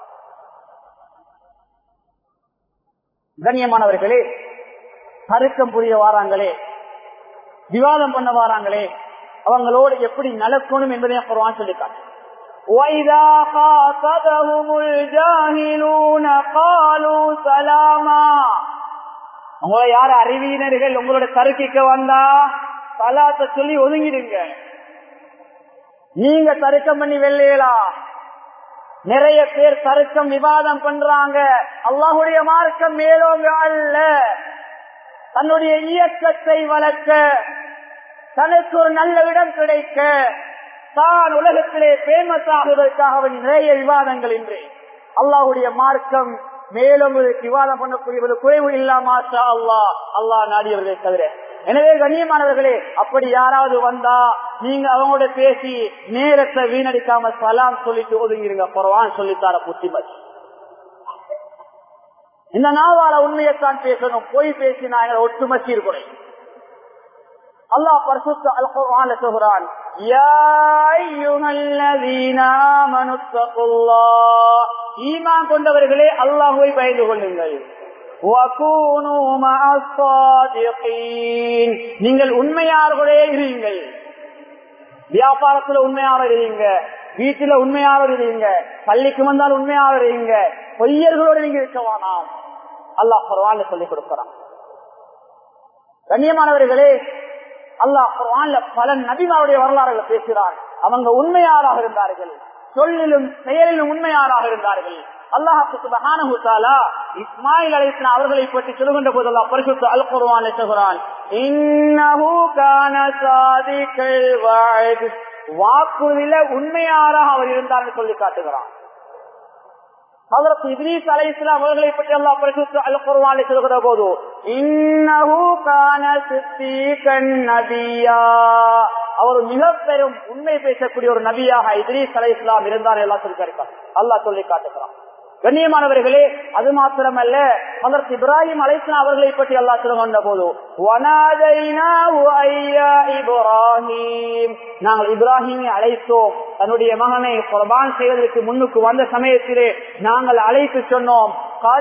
கண்ணியமானவர்களே தருக்கம் புரிய வாராங்களே விவாதம் பண்ண வாராங்களே அவங்களோடு எப்படி நடக்கணும் என்பதையும் குர்ஆன் சொல்லி காட்டு وَإِذَا خَاطَبَهُمُ الْجَاهِلُونَ قَالُوا سَلَامًا உங்களை யார் அறிவியினர்கள் உங்களோட தருக்கிக்க வந்தா சலாத்தை சொல்லி ஒதுங்கிடுங்க நீங்க தருக்கம் பண்ணி வெள்ளையலா நிறைய பேர் தருக்கம் விவாதம் பண்றாங்க அல்லாஹுடைய மார்க்கம் மேலோங்க அல்ல தன்னுடைய இயக்கத்தை வளர்க்க தனக்கு ஒரு நல்ல இடம் கிடைக்க தான் உலகத்திலே பேமஸ் ஆகுவதற்காக நிறைய விவாதங்கள் இன்றி அல்லாஹுடைய மார்க்கம் மேலும் விவாதம் பண்ணக்கூடிய குறைவு இல்லாம அல்லா அல்லா நாடியவர்களை தவிர எனவே கண்ணியமானவர்களே அப்படி யாராவது வந்தா நீங்க அவங்களோட பேசி நேரத்தை வீணடிக்காம சலாம் சொல்லிட்டு ஒதுங்கிருங்க குறவான் சொல்லித்தார புத்திமதி இந்த நாவால உண்மையைத்தான் பேசணும் போய் பேசினா ஒட்டுமத்தி இருக்கணும் அல்லாஹ் பரிசுத்த அல் குர்ஆன்ல சொல்றான் யா அய்யுஹல்லதீன ஆமனு தக்குல்லாஹ் ஈமான் கொண்டவர்களே அல்லாஹ்வை பயந்து கொள்ளுங்கள் வகூனு மஅஸ் சாதிகீன் நீங்கள் உண்மையாளர்களே இருங்கள் வியாபாரத்துல உண்மையாளர் இருங்க வீட்டுல உண்மையாளர் இருங்க பள்ளிக்கு வந்தால் உண்மையாளர் இருங்க பொய்யர்களோடு நீங்க இருக்க வேணாம் அல்லாஹ் குர்ஆன்ல சொல்லிக் கொடுக்கிறான் கண்ணியமானவர்களே அல்லாஹ் குர்ஆன்ல பல நபிமாருடைய வரலாறுகளை பேசுகிறார் அவங்க உண்மையாராக இருந்தார்கள் சொல்லிலும் செயலிலும் உண்மையாராக இருந்தார்கள் அல்லாஹு சுபஹானஹு தஆலா இஸ்மாயில் அலைஹிஸ்ஸலாம் அவர்களை பற்றி சொல்லுகின்ற போது அல்லாஹ் பரிசுத்த அல் குர்ஆனில் சொல்கிறான் இன்னஹு கான சாதிகல் வஅத் வாக்குறுதியில உண்மையாராக அவர் இருந்தார் என்று சொல்லி காட்டுகிறான் ஹஜரத் இப்ரீஸ் அலைஹிஸ்ஸலாம் அவர்களை பற்றி அல்லாஹ் பரிசுத்த அல் குர்ஆனில் சொல்கிற போது இன்னஹு கான சித்தீகன் நபியா அவர் மிக பெரும் உண்மை பேசக்கூடிய ஒரு நபியாக இத்ரீஸ் அலைஹிஸ்ஸலாம் இருந்தார் எல்லாம் சொல்லி காட்டுகிறார் அல்லாஹ் சொல்லி காட்டுகிறான் கண்ணியமானவர்களே அது மாத்திரமல்ல ஹதரத் இப்ராஹிம் அலைஸ்லாம் அவர்களை பற்றி அல்லா சொல்லுகின்ற போது இப்ராஹிம் நாங்கள் இப்ராஹிமை அழைத்தோம் தன்னுடைய மகனை குர்பான் செய்வதற்கு முன்னுக்கு வந்த சமயத்திலே நாங்கள் அழைத்து சொன்னோம்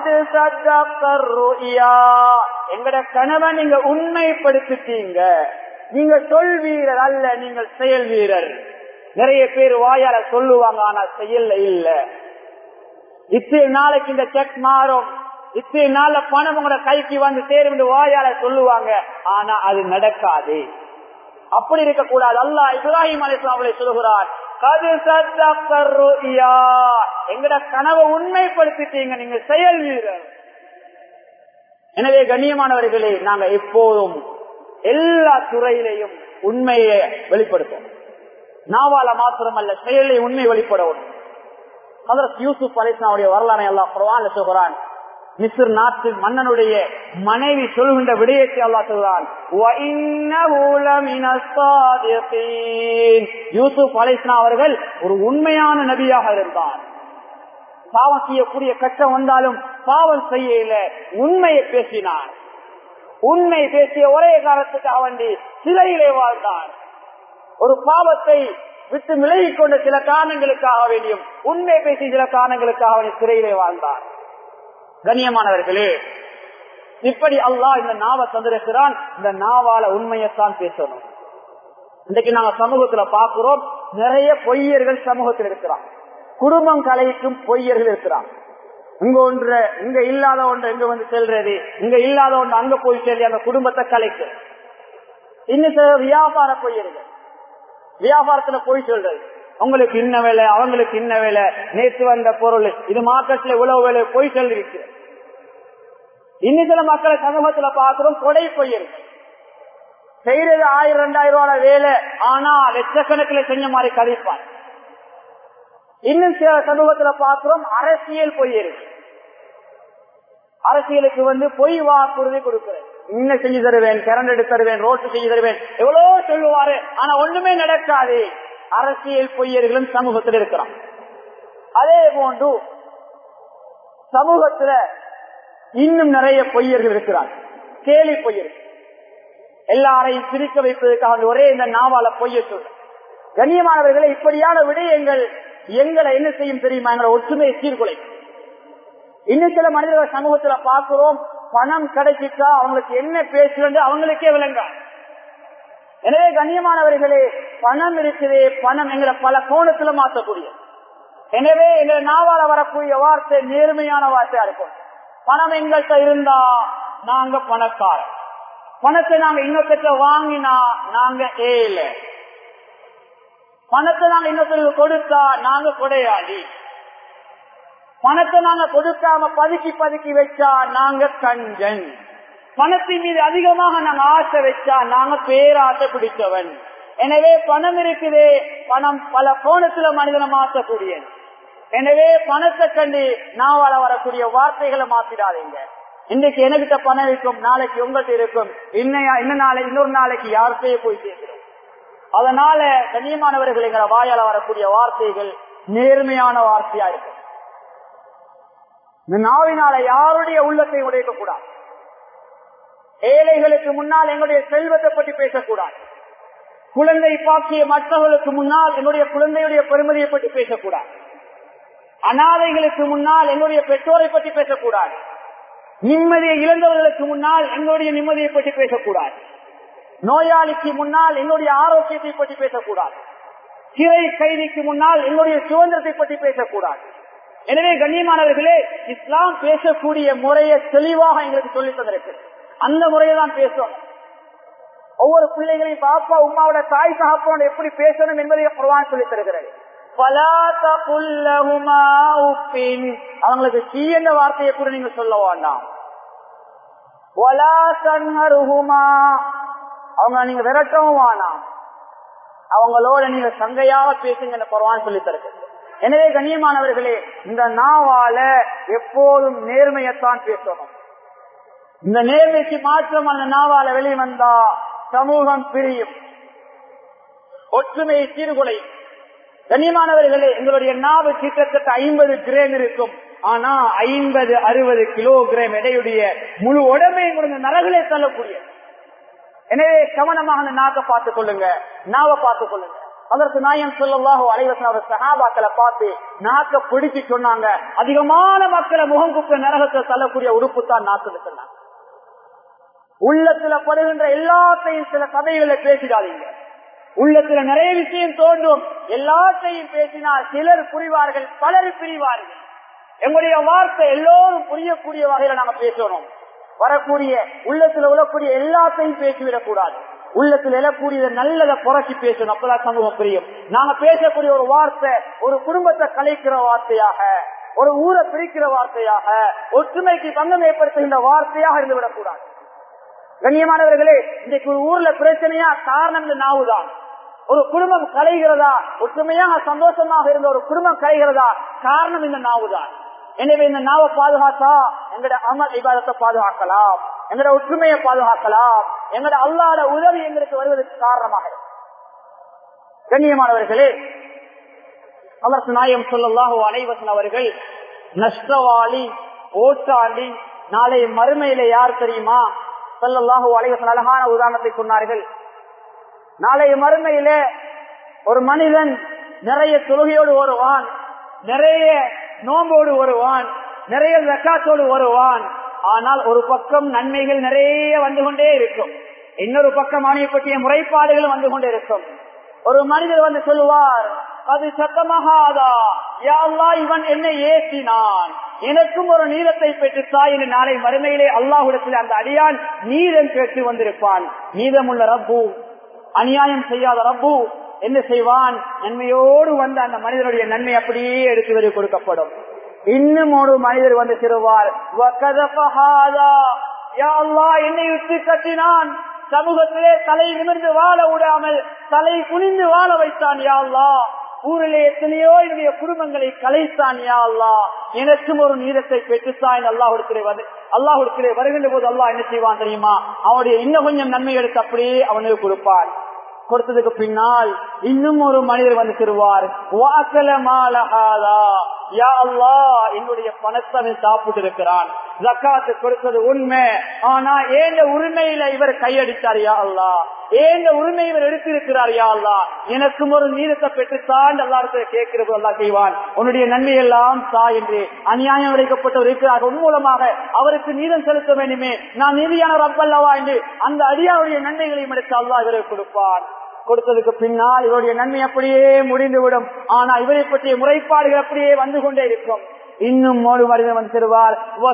எங்கட கணவன் நீங்க உண்மைப்படுத்திட்டீங்க நீங்க சொல் வீரர் அல்ல நீங்கள் செயல் வீரர் நிறைய பேர் வாயால சொல்லுவாங்க ஆனா செயல்ல இல்ல இத்தனை நாளைக்கு இந்த செக் மாறும் இத்தனை நாள்ல பணம் உங்களோட கைக்கு வந்து சேரும் வாயால சொல்லுவாங்க ஆனா அது நடக்காது அப்படி இருக்கக்கூடாது அல்லா இப்ராஹிம் அலிஸ்லாமலை சொல்லுகிறார் எங்கட கனவை உண்மைப்படுத்திட்டீங்க நீங்க செயல் வீரர் எனவே கண்ணியமானவர்களே நாங்க எப்போதும் எல்லா துறையிலையும் உண்மையை வெளிப்படுத்தும் நாவால மாத்திரமல்ல செயலை உண்மை வெளிப்படவும் ஹதரத் யூசுப் அலிஸ்லாவுடைய வரலாறை எல்லாம் குர்ஆன்ல சொல்கிறான் மிஸ்ர் நாட்டு மன்னனுடைய மனைவி சொல்கின்ற விடயத்தை அல்லா சொல்கிறான் யூசுப் அலிஸ்லாம் அவர்கள் ஒரு உண்மையான நபியாக இருந்தார் பாவம் செய்யக்கூடிய கஷ்டம் வந்தாலும் பாவம் செய்யல உண்மையை பேசினார் உண்மை பேசிய ஒரே காலத்துக்காக வேண்டி சிலையிலே வாழ்ந்தார் ஒரு பாவத்தை விட்டு விலகிக் கொண்ட சில காரணங்களுக்காக வேண்டியும் உண்மை பேசி சில காரணங்களுக்காக வேண்டிய சிறையிலே வாழ்ந்தார் கண்ணியமானவர்களே இப்படி அல்லாஹ் இந்த நாவை தந்திருக்கிறான் இந்த நாவால உண்மையைத்தான் பேசணும் இன்றைக்கு நாங்க சமூகத்துல பாக்குறோம் நிறைய பொய்யர்கள் சமூகத்தில் இருக்கிறான் குடும்பம் கலைக்கும் பொய்யர்கள் இருக்கிறான் இங்க ஒன்று இங்க இல்லாத ஒன்று இங்க வந்து செல்றது இங்க இல்லாத ஒன்று அங்க போய் செல்லி அந்த குடும்பத்தை கலைக்கு இன்னும் சில வியாபார பொய்யர்கள் வியாபாரத்துல போய் சொல்றது உங்களுக்கு இன்ன வேலை அவங்களுக்கு இன்ன வேலை நேற்று வந்த பொருள் இது மார்க்கெட்ல இவ்வளவு வேலை போய் சொல்லிருக்கு இன்னும் சில மக்களை சமூகத்துல பாக்குறோம் கொடை பொய்யர்கள் செய்யறது ஆயிரம் ரெண்டாயிரம் ரூபாய் வேலை ஆனா லட்சக்கணக்கில் செஞ்ச மாதிரி கதைப்பார் இன்னும் சில சமூகத்துல பாக்குறோம் அரசியல் பொய்யர்கள் அரசியலுக்கு வந்து பொய் வாக்குறுதி கொடுக்கிறது இன்னும் செஞ்சு தருவேன் கரண்ட் எடுத்து தருவேன் ரோட்டு செஞ்சு தருவேன் எவ்வளவு சொல்லுவாரு ஆனா ஒண்ணுமே நடக்காது அரசியல் பொய்யர்களும் சமூகத்தில் இருக்கிறான் அதே போன்று சமூகத்துல இன்னும் நிறைய பொய்யர்கள் இருக்கிறார் கேலி பொய்யர்கள் எல்லாரையும் சிரிக்க வைப்பதற்காக ஒரே இந்த நாவால பொய்ய சொல்ற கண்ணியமானவர்களை இப்படியான விடயங்கள் எங்களை என்ன செய்யும் தெரியுமா எங்களை ஒற்றுமையை சீர்குலை இன்னும் சில மனிதர்கள் சமூகத்துல பார்க்கிறோம் பணம் கிடைச்சிட்டா அவங்களுக்கு என்ன பேசுறது அவங்களுக்கே விளங்க எனவே கண்ணியமானவர்களே பணம் இருக்குது பணம் எங்களை பல கோணத்துல மாற்றக்கூடிய எனவே எங்களை நாவால வரக்கூடிய வார்த்தை நேர்மையான வார்த்தையா இருக்கும் பணம் எங்கள்கிட்ட இருந்தா நாங்க பணக்காரர் பணத்தை நாங்க இன்னொருத்த வாங்கினா நாங்க ஏழை பணத்தை நாங்க இன்னொருத்தருக்கு கொடுத்தா நாங்க கொடையாளி பணத்தை நாங்க கொடுக்காம பதுக்கி பதுக்கி வச்சா நாங்க கஞ்சன் பணத்தின் மீது அதிகமாக நாங்க ஆசை வச்சா நாங்க பேராசை பிடிச்சவன் எனவே பணம் இருக்குதே பணம் பல கோணத்துல மனிதனை மாற்றக்கூடியது எனவே பணத்தை கண்டு நாவால வரக்கூடிய வார்த்தைகளை மாத்திடாதீங்க இன்னைக்கு எனக்கிட்ட பணம் இருக்கும் நாளைக்கு உங்கள்கிட்ட இருக்கும் இன்னையா இன்னும் நாளை இன்னொரு நாளைக்கு யார்கிட்டயே போய் சேர்க்கிறோம் அதனால கண்ணியமானவர்கள் எங்களை வாயால வரக்கூடிய வார்த்தைகள் நேர்மையான வார்த்தையா இருக்கும் இந்த நாவினால யாருடைய உள்ளத்தை உடைக்க கூடாது ஏழைகளுக்கு முன்னால் எங்களுடைய செல்வத்தை பற்றி பேசக்கூடாது குழந்தை பாக்கிய மற்றவர்களுக்கு முன்னால் என்னுடைய குழந்தையுடைய பெருமதியை பற்றி பேசக்கூடாது அனாதைகளுக்கு முன்னால் எங்களுடைய பெற்றோரை பற்றி பேசக்கூடாது நிம்மதியை இழந்தவர்களுக்கு முன்னால் எங்களுடைய நிம்மதியை பற்றி பேசக்கூடாது நோயாளிக்கு முன்னால் எங்களுடைய ஆரோக்கியத்தை பற்றி பேசக்கூடாது சிறை கைதிக்கு முன்னால் எங்களுடைய சுதந்திரத்தை பற்றி பேசக்கூடாது எனவே கண்ணியமானவர்களே இஸ்லாம் பேசக்கூடிய முறையை தெளிவாக எங்களுக்கு சொல்லி தந்திருக்கு அந்த முறையை தான் பேசுவோம் ஒவ்வொரு பிள்ளைகளையும் பாப்பா உமாவோட தாய் தகப்பனோட எப்படி பேசணும் என்பதை குர்வான் சொல்லி தருகிறது அவங்களுக்கு சீ என்ற வார்த்தையை கூட நீங்க சொல்ல வேண்டாம் அவங்க நீங்க விரட்டவும் வேணாம் அவங்களோட நீங்க சங்கையாக பேசுங்க குர்வான் சொல்லி தருகிறது எனவே கண்ணியமானவர்களே இந்த நாவால எப்போதும் நேர்மையத்தான் பேசணும் இந்த நேர்மைக்கு மாற்றம் அந்த நாவால வெளிவந்தா சமூகம் பிரியும் ஒற்றுமை சீர்குலை கண்ணியமானவர்களே எங்களுடைய நாவு கிட்டத்தட்ட ஐம்பது கிராம் இருக்கும் ஆனா ஐம்பது அறுபது கிலோகிராம் எடையுடைய முழு உடம்பையும் கொடுங்க நரகளே தள்ளக்கூடிய எனவே கவனமாக அந்த நாக்கை பார்த்துக் கொள்ளுங்க நாவை பார்த்துக் கொள்ளுங்க அதற்கு நாயம் சொல்லவாக அலைவசன் சகாபாக்களை பார்த்து நாக்க பிடிச்சு சொன்னாங்க அதிகமான மக்களை முகம் குப்ப நரகத்தை தள்ளக்கூடிய உறுப்பு தான் நாக்கு சொன்னாங்க உள்ளத்துல படுகின்ற எல்லாத்தையும் சில சபைகளை பேசிடாதீங்க உள்ளத்துல நிறைய விஷயம் தோன்றும் எல்லாத்தையும் பேசினால் சிலர் புரிவார்கள் பலர் பிரிவார்கள் எங்களுடைய வார்த்தை எல்லோரும் புரியக்கூடிய வகையில நாங்க பேசணும் வரக்கூடிய உள்ளத்துல உழக்கூடிய எல்லாத்தையும் பேசிவிடக் கூடாது உள்ளத்தில் எழக்கூடியதை நல்லதை புரட்சி பேசணும் அப்பதான் சமூகம் புரியும் நாங்க பேசக்கூடிய ஒரு வார்த்தை ஒரு குடும்பத்தை கலைக்கிற வார்த்தையாக ஒரு ஊரை பிரிக்கிற வார்த்தையாக ஒற்றுமைக்கு பங்கம் ஏற்படுத்துகின்ற வார்த்தையாக இருந்து விடக்கூடாது கண்ணியமானவர்களே இன்றைக்கு ஒரு ஊர்ல பிரச்சனையா காரணம் இந்த நாவுதான் ஒரு குடும்பம் கலைகிறதா ஒற்றுமையாக சந்தோஷமாக இருந்த ஒரு குடும்பம் கலைகிறதா காரணம் இந்த நாவுதான் எனவே இந்த நாவை பாதுகாத்தா எங்கட அமல் விவாதத்தை பாதுகாக்கலாம் எங்கட ஒற்றுமையை பாதுகாக்கலாம் எங்கட அல்லாத உதவி எங்களுக்கு வருவதற்கு காரணமாக கண்ணியமானவர்களே அதற்கு நாயம் சொல்லலாக அனைவசன் அவர்கள் நஷ்டவாளி ஓட்டாளி நாளை மறுமையில யார் தெரியுமா சொல்லலாக அலைவசன் அழகான உதாரணத்தை சொன்னார்கள் நாளை மறுமையில ஒரு மனிதன் நிறைய தொழுகையோடு வருவான் நிறைய நோம்போடு வருவான் நிறைய வெக்காத்தோடு வருவான் ஆனால் ஒரு பக்கம் நன்மைகள் நிறைய வந்து கொண்டே இருக்கும் இன்னொரு பக்கம் அவனை பற்றிய முறைப்பாடுகளும் வந்து கொண்டே இருக்கும் ஒரு மனிதர் வந்து சொல்லுவார் அது சத்தமாகாதா யாழ்லா இவன் என்னை ஏசினான் எனக்கும் ஒரு நீளத்தை பெற்று தாய் என்று நாளை மறுமையிலே அல்லாஹுடத்தில் அந்த அடியான் நீதம் பெற்று வந்திருப்பான் நீதமுள்ள ரப்பு அநியாயம் செய்யாத ரப்பு என்ன செய்வான் நன்மையோடு வந்த அந்த மனிதனுடைய நன்மை அப்படியே எடுத்து வரை கொடுக்கப்படும் இன்னும் ஒரு மனிதர் வந்து சிறுவார் என்னை விட்டு கட்டினான் சமூகத்திலே தலை நிமிர்ந்து வாழ விடாமல் தலை குனிந்து வாழ வைத்தான் யாழ்லா ஊரிலே எத்தனையோ என்னுடைய குடும்பங்களை கலைத்தான் யாழ்லா எனக்கும் ஒரு நீரத்தை பெற்றுத்தான் அல்லாஹிடத்திலே வந்து அல்லாஹுடைய வருகின்ற போது அல்லாஹ் என்ன செய்வான் தெரியுமா அவனுடைய இன்னும் கொஞ்சம் நன்மை எடுத்து அப்படியே அவனுக்கு கொடுப்பான் கொடுத்ததுக்கு பின்னால் இன்னும் ஒரு மனிதர் வந்து திருவார் வாக்கல மாலஹாதா யா அல்லாஹ் என்னுடைய பணத்தை அவன் சாப்பிட்டு இருக்கிறான் ஜக்காத்து கொடுத்தது உண்மை ஆனா ஏந்த உரிமையில இவர் கையடித்தார் யா அல்லாஹ் ஏந்த உரிமை இவர் எடுத்திருக்கிறார் யா அல்லாஹ் எனக்கும் ஒரு நீரத்தை பெற்றுத்தான் எல்லாருக்கும் கேட்கிறது அல்லா செய்வான் உன்னுடைய நன்மை எல்லாம் தா என்று அநியாயம் விளைக்கப்பட்டவர் இருக்கிறார் உன் மூலமாக அவருக்கு நீதம் செலுத்த வேண்டுமே நான் நீதியான ரப்பல்லவா என்று அந்த அடியாருடைய நன்மைகளையும் எடுத்து அல்லாஹ் இவருக்கு கொடுப்பான் கொடுத்ததுக்கு பின்னால் இவருடைய நன்மை அப்படியே முடிந்துவிடும் ஆனா இவரை பற்றிய முறைப்பாடுகள் அப்படியே வந்து கொண்டே இருக்கும் இன்னும் ஒரு மனிதன் வந்து தருவார்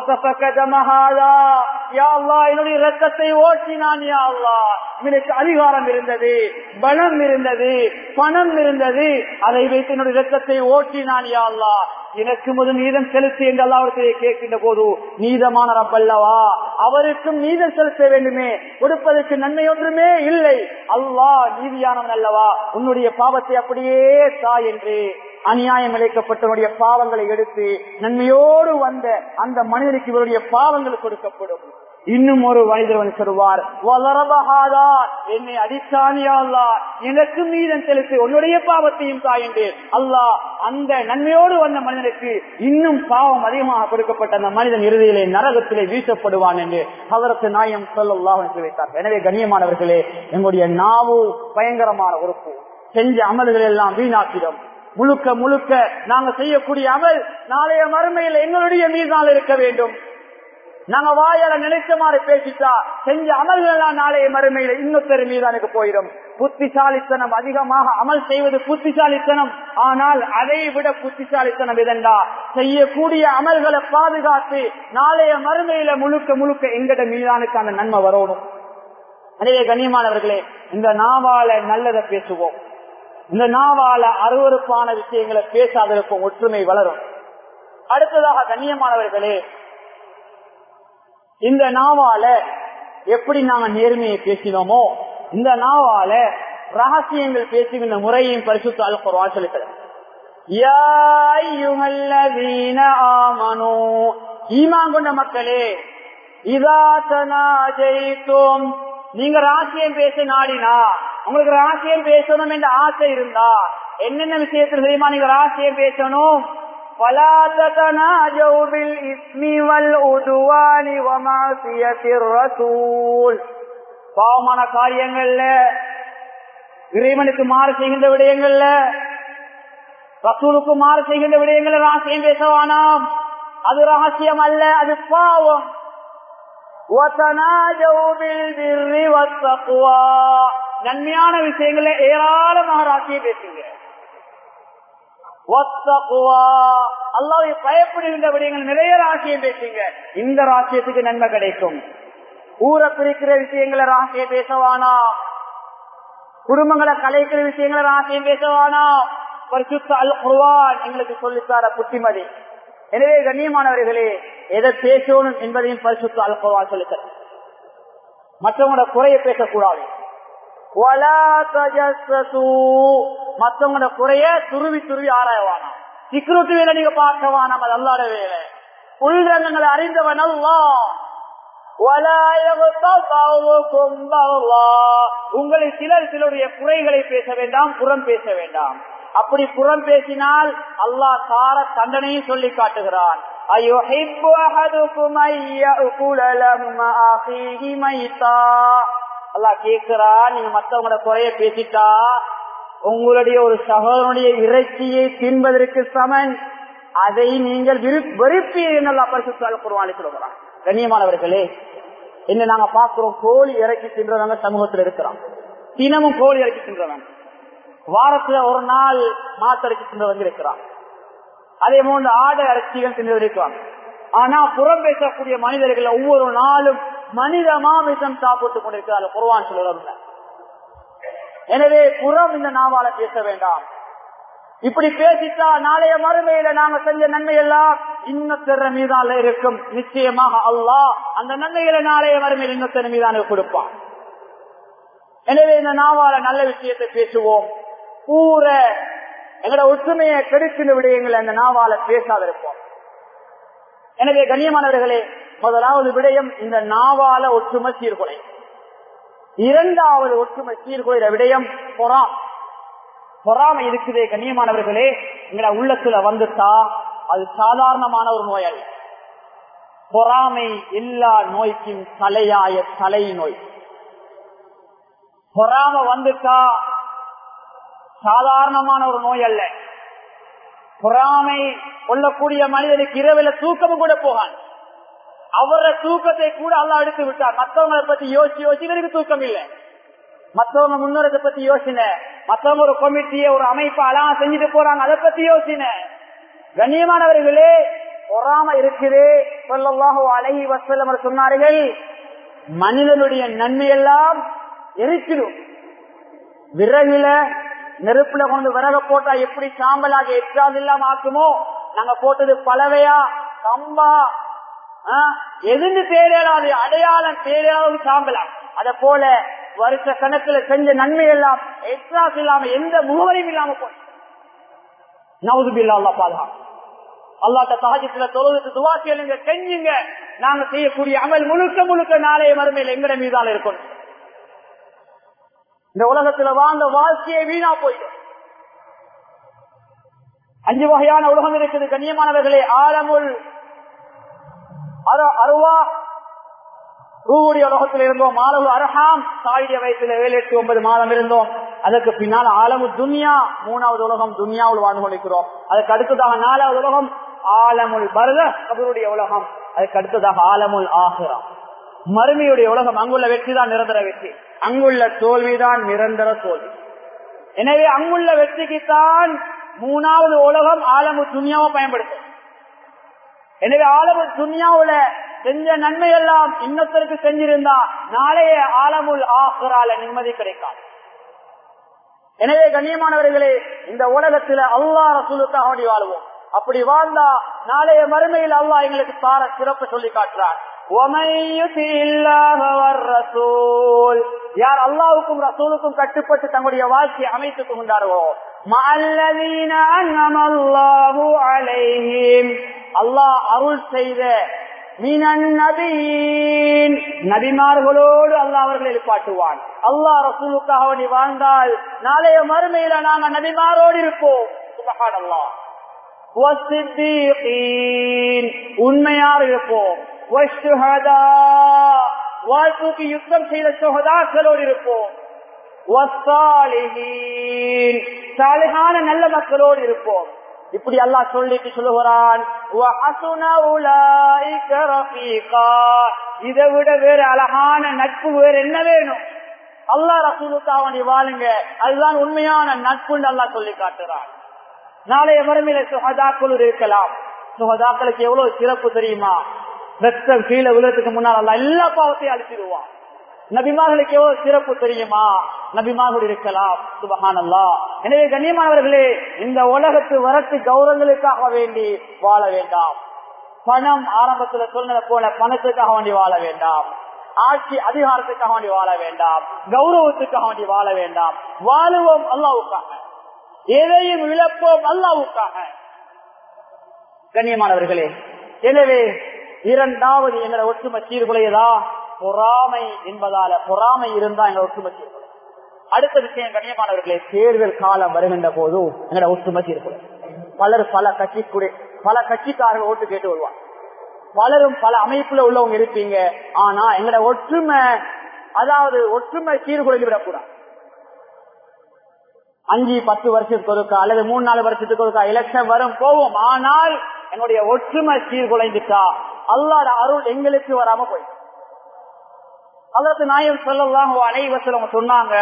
என்னுடைய ரத்தத்தை ஓட்டினான் எனக்கு அதிகாரம் இருந்தது பலம் இருந்தது பணம் இருந்தது அதை வைத்து என்னுடைய ரத்தத்தை ஓட்டினான் யாழ்லா எனக்கு முதல் நீதம் செலுத்தி என்று அல்லாவிடத்தை கேட்கின்ற போது நீதமான ரப்பல்லவா அவருக்கும் நீதம் செலுத்த வேண்டுமே கொடுப்பதற்கு நன்மை ஒன்றுமே இல்லை அல்லாஹ் நீதியானவன் அல்லவா உன்னுடைய பாவத்தை அப்படியே தா என்று அநியாயம் இழைக்கப்பட்டவனுடைய பாவங்களை எடுத்து நன்மையோடு வந்த அந்த மனிதனுக்கு இவருடைய பாவங்கள் கொடுக்கப்படும் இன்னும் ஒரு மனிதர் சொல்வார் வளரபகாதா என்னை அடித்தானியா அல்லா எனக்கு மீதம் செலுத்து உன்னுடைய பாவத்தையும் தாயன்று அல்லாஹ் அந்த நன்மையோடு வந்த மனிதனுக்கு இன்னும் பாவம் அதிகமாக கொடுக்கப்பட்ட அந்த மனிதன் இறுதியிலே நரகத்திலே வீசப்படுவான் என்று அவருக்கு நாயம் சொல்லலாம் என்று வைத்தார் எனவே கண்ணியமானவர்களே எங்களுடைய நாவு பயங்கரமான உறுப்பு செஞ்ச அமல்கள் எல்லாம் வீணாக்கிடும் முழுக்க முழுக்க நாங்க செய்யக்கூடிய அமல் நாளைய மறுமையில் எங்களுடைய மீதால் இருக்க வேண்டும் நாங்க வாயால நினைச்ச மாதிரி பேசிட்டா செஞ்ச அமல்கள் எல்லாம் நாளைய மறுமையில இன்னொருத்தர் மீதானுக்கு போயிடும் புத்திசாலித்தனம் அதிகமாக அமல் செய்வது புத்திசாலித்தனம் ஆனால் அதை விட புத்திசாலித்தனம் இதெண்டா செய்யக்கூடிய அமல்களை பாதுகாத்து நாளைய மறுமையில முழுக்க முழுக்க எங்கட மீதானுக்கு அந்த நன்மை வரணும் எனவே கண்ணியமானவர்களே இந்த நாவால நல்லதை பேசுவோம் இந்த நாவால அருவறுப்பான விஷயங்களை பேசாதிருப்போம் ஒற்றுமை வளரும் அடுத்ததாக கண்ணியமானவர்களே இந்த நாவால எப்படி நாங்க நேர்மையை பேசினோமோ இந்த நாவால ரகசியங்கள் பேசுகின்ற முறையும் பரிசுத்த அல்குர்வான் சொல்லிக்கிறது ஈமான் கொண்ட மக்களே இதா ஜெயித்தோம் நீங்க ராசியம் பேச நாடினா உங்களுக்கு ராசியம் பேசணும் என்ற ஆசை இருந்தா என்னென்ன விஷயத்தில் தெரியுமா நீங்க ராசியம் பேசணும் பாவமான காரியங்கள்ல இறைவனுக்கு மாறு செய்கின்ற விடயங்கள்ல ரசூலுக்கு மாறு செய்கின்ற விடயங்கள்ல ராசியம் பேசவானாம் அது ரகசியம் அல்ல அது பாவம் நன்மையான விஷயங்கள ஏராளமாக ராசியை பேசுங்க அல்லாவை பயப்படுகின்ற விடயங்கள் நிறைய ராசியம் பேசுங்க இந்த ராசியத்துக்கு நன்மை கிடைக்கும் ஊரை பிரிக்கிற விஷயங்களை ராசியம் பேசவானா குடும்பங்களை கலைக்கிற விஷயங்களை ராசியம் பேசவானா பரிசுத்த அல் குருவான் எங்களுக்கு சொல்லித்தார புத்திமதி எனவே கண்ணியமானவர்களே எதை பேசணும் என்பதையும் பரிசுத்த அல் குருவான் சொல்லித்தர மற்றவங்களோட குறைய பேசக்கூடாது மத்தவங்களோட குறைய துருவி துருவி ஆராயவானா சிக்ருத்து வேலை நீங்க பார்க்கவானா அது அல்லாட வேலை உள்ரங்கங்களை அறிந்தவன் அல்லா உங்களை சிலர் சிலருடைய குறைகளை பேச வேண்டாம் புறம் பேச வேண்டாம் அப்படி புறம் பேசினால் அல்லாஹ் கார தண்டனையும் சொல்லி காட்டுகிறான் அல்லாஹ் கேட்கிறா நீங்க மத்தவங்களோட குறைய பேசிட்டா உங்களுடைய ஒரு சகோதரனுடைய இறைச்சியை தின்பதற்கு சமன் அதை நீங்கள் வெறுப்பீர்கள் நல்லா பரிசுத்தால் குருவானி சொல்லுகிறான் கண்ணியமானவர்களே என்ன நாங்க பாக்குறோம் கோழி இறக்கி தின்றவங்க சமூகத்தில் இருக்கிறோம் தினமும் கோழி இறக்கி தின்றவங்க வாரத்துல ஒரு நாள் மாத்தரைக்கு தின்றவங்க இருக்கிறான் அதே போன்று ஆடை அரைச்சிகள் தின்றவர் இருக்கிறாங்க ஆனா புறம் பேசக்கூடிய மனிதர்கள் ஒவ்வொரு நாளும் மனித மாமிசம் சாப்பிட்டுக் கொண்டிருக்கிறார்கள் குர்வான் சொல்லுறதுல எனவே புறம் இந்த நாவால பேச வேண்டாம் இப்படி பேசிட்டா நாளைய மறுமையில நாங்க செஞ்ச நன்மை எல்லாம் இன்னொத்தர மீதால இருக்கும் நிச்சயமாக அல்லாஹ் அந்த நன்மைகளை நாளைய மறுமையில் இன்னொத்தர மீதான கொடுப்பான் எனவே இந்த நாவால நல்ல விஷயத்தை பேசுவோம் பூர எங்களோட ஒற்றுமையை கெடுக்கின்ற விடயங்களை அந்த நாவால பேசாத இருப்போம் எனவே கண்ணியமானவர்களே முதலாவது விடயம் இந்த நாவால ஒற்றுமை சீர்குலை இரண்டாவது ஒற்றுமை சீர்குலைற விடயம் பொறாம் பொறாமை இருக்குதே கண்ணியமானவர்களே எங்களை உள்ளத்துல வந்துட்டா அது சாதாரணமான ஒரு நோய் அல்ல பொறாமை எல்லா நோய்க்கும் தலையாய தலை நோய் பொறாம வந்துட்டா சாதாரணமான ஒரு நோய் அல்ல பொறாமை கொள்ளக்கூடிய மனிதனுக்கு இரவில தூக்கமும் கூட போகான் அவர தூக்கத்தை கூட அல்ல எடுத்து விட்டார் மற்றவங்களை பத்தி யோசிச்சு யோசிச்சு எனக்கு தூக்கம் இல்லை மற்றவங்க முன்னோரத்தை பத்தி யோசனை மற்றவங்க ஒரு கமிட்டியை ஒரு அமைப்பை அலாம் செஞ்சுட்டு போறாங்க அதை பத்தி யோசனை கண்ணியமானவர்களே பொறாம இருக்குதே சொல்லல்லாஹோ அழகி வசல்லம் சொன்னார்கள் மனிதனுடைய நன்மையெல்லாம் எரிச்சிடும் விறகுல நெருப்புல கொண்டு விறக போட்டா எப்படி சாம்பலாக எட்டாவது இல்லாம ஆக்குமோ நாங்க போட்டது பலவையா கம்பா எதிர்ந்து தேவையாவது அடையாளம் தேவையாவது சாம்பலாம் அத போல வருஷ கணக்குல செஞ்ச நன்மை எல்லாம் எக்ஸ்ட்ராஸ் இல்லாம எந்த முகவரியும் இல்லாம போய் நவுதுபில்லா அல்லா பாதுகாப்பு அல்லாட்ட சகஜத்துல தொழுதுக்கு துவா கேளுங்க செஞ்சுங்க நாங்க செய்யக்கூடிய அமல் முழுக்க முழுக்க நாளைய மறுமையில் எங்கட மீதான இருக்கணும் இந்த உலகத்துல வாழ்ந்த வாழ்க்கையை வீணா போயிடும் அஞ்சு வகையான உலகம் இருக்குது கண்ணியமானவர்களே ஆலமுல் அருவா ரூவுடைய உலகத்தில் இருந்தோம் மாலவு அரஹாம் தாயுடைய வயசுல ஏழு எட்டு ஒன்பது மாதம் இருந்தோம் அதற்கு பின்னால் ஆலமு துன்யா மூணாவது உலகம் துன்யாவில் வாழ்ந்து கொண்டிருக்கிறோம் அதுக்கு அடுத்ததாக நாலாவது உலகம் ஆலமுல் பரத கபருடைய உலகம் அதுக்கு அடுத்ததாக ஆலமுல் ஆஹிரா மறுமையுடைய உலகம் அங்குள்ள வெற்றி தான் நிரந்தர வெற்றி அங்குள்ள தோல்விதான் நிரந்தர தோல்வி எனவே அங்குள்ள வெற்றிக்குத்தான் மூணாவது உலகம் ஆலமு துன்யாவை பயன்படுத்தும் எனவே ஆலமு துன்யாவுல செஞ்ச நன்மை எல்லாம் இன்னொருத்தருக்கு செஞ்சிருந்தா நாளைய ஆலமுல் ஆஹரால நிம்மதி கிடைக்காது எனவே கண்ணியமானவர்களே இந்த உலகத்துல அல்லா ரசூலுக்காக வேண்டி வாழ்வோம் அப்படி வாழ்ந்தா நாளைய மறுமையில் அல்லா எங்களுக்கு தார சிறப்பு சொல்லி காட்டுறார் யார் அல்லாவுக்கும் ரசூலுக்கும் கட்டுப்பட்டு தங்களுடைய வாழ்க்கையை அமைத்துக் கொண்டாரோ அல்லாஹ் அருள் செய்த நபிமார்களோடு அல்லாஹ் அவர்களை எழுப்பாட்டுவான் அல்லாஹ் ரசூலுக்காக வேண்டி வாழ்ந்தால் நாளைய மறுமையில நாங்க நபிமாரோடு இருப்போம் சுபஹான் அல்லாஹ் உண்மையார் இருப்போம் வாழ்க்கைக்கு யுத்தம் செய்த சுகதாக்களோடு இருப்போம் சாலைகான நல்ல மக்களோடு இருப்போம் இப்படி அல்லாஹ் சொல்லிட்டு சொல்லுகிறான் இதை விட வேற அழகான நட்பு வேற என்ன வேணும் அல்லா ரசூலுக்காக வாழுங்க அதுதான் உண்மையான நட்புன்னு அல்லா சொல்லி காட்டுறான் நாளைய மறுமையில சுகதாக்கள் இருக்கலாம் சுகதாக்களுக்கு எவ்வளவு சிறப்பு தெரியுமா ரத்தம் கீழே விழுறதுக்கு முன்னால் அல்ல எல்லா பாவத்தையும் அழிச்சிருவான் நபிமார்களுக்கு எவ்வளவு சிறப்பு தெரியுமா நபிமார்கள் இருக்கலாம் சுபகானல்லா எனவே கண்ணியமானவர்களே இந்த உலகத்து வரட்டு கௌரவங்களுக்காக வேண்டி வாழ வேண்டாம் பணம் ஆரம்பத்துல சொன்னதை போல பணத்துக்காக வேண்டி வாழ வேண்டாம் ஆட்சி அதிகாரத்துக்காக வேண்டி வாழ வேண்டாம் கௌரவத்துக்காக வேண்டி வாழ வேண்டாம் வாழுவோம் அல்லாவுக்காக எதையும் இழப்போம் அல்லாவுக்காக கண்ணியமானவர்களே எனவே இரண்டாவது எங்களை ஒற்றுமை சீர்குலையதா பொறாமை என்பதால பொறாமை இருந்தா எங்களை ஒற்றுமை சீர்குலை அடுத்த விஷயம் கண்ணியமானவர்களே தேர்தல் காலம் வருகின்ற போது எங்களை ஒற்றுமை சீர்குலை பலர் பல கட்சி கூட பல கட்சிக்காரர்கள் ஓட்டு கேட்டு வருவாங்க பலரும் பல அமைப்புல உள்ளவங்க இருப்பீங்க ஆனா எங்களோட ஒற்றுமை அதாவது ஒற்றுமை சீர்குலைந்து விடக்கூடாது அஞ்சு பத்து வருஷத்துக்கு ஒருக்கா அல்லது மூணு நாலு வருஷத்துக்கு ஒருக்கா எலெக்ஷன் வரும் போவோம் ஆனால் என்னுடைய ஒற்றுமை சீர்குலைந்துட்டா அல்லாட அருள் எங்களுக்கு வராம போய் அதற்கு நாயம் சொல்லலாம் அனைவசம் சொன்னாங்க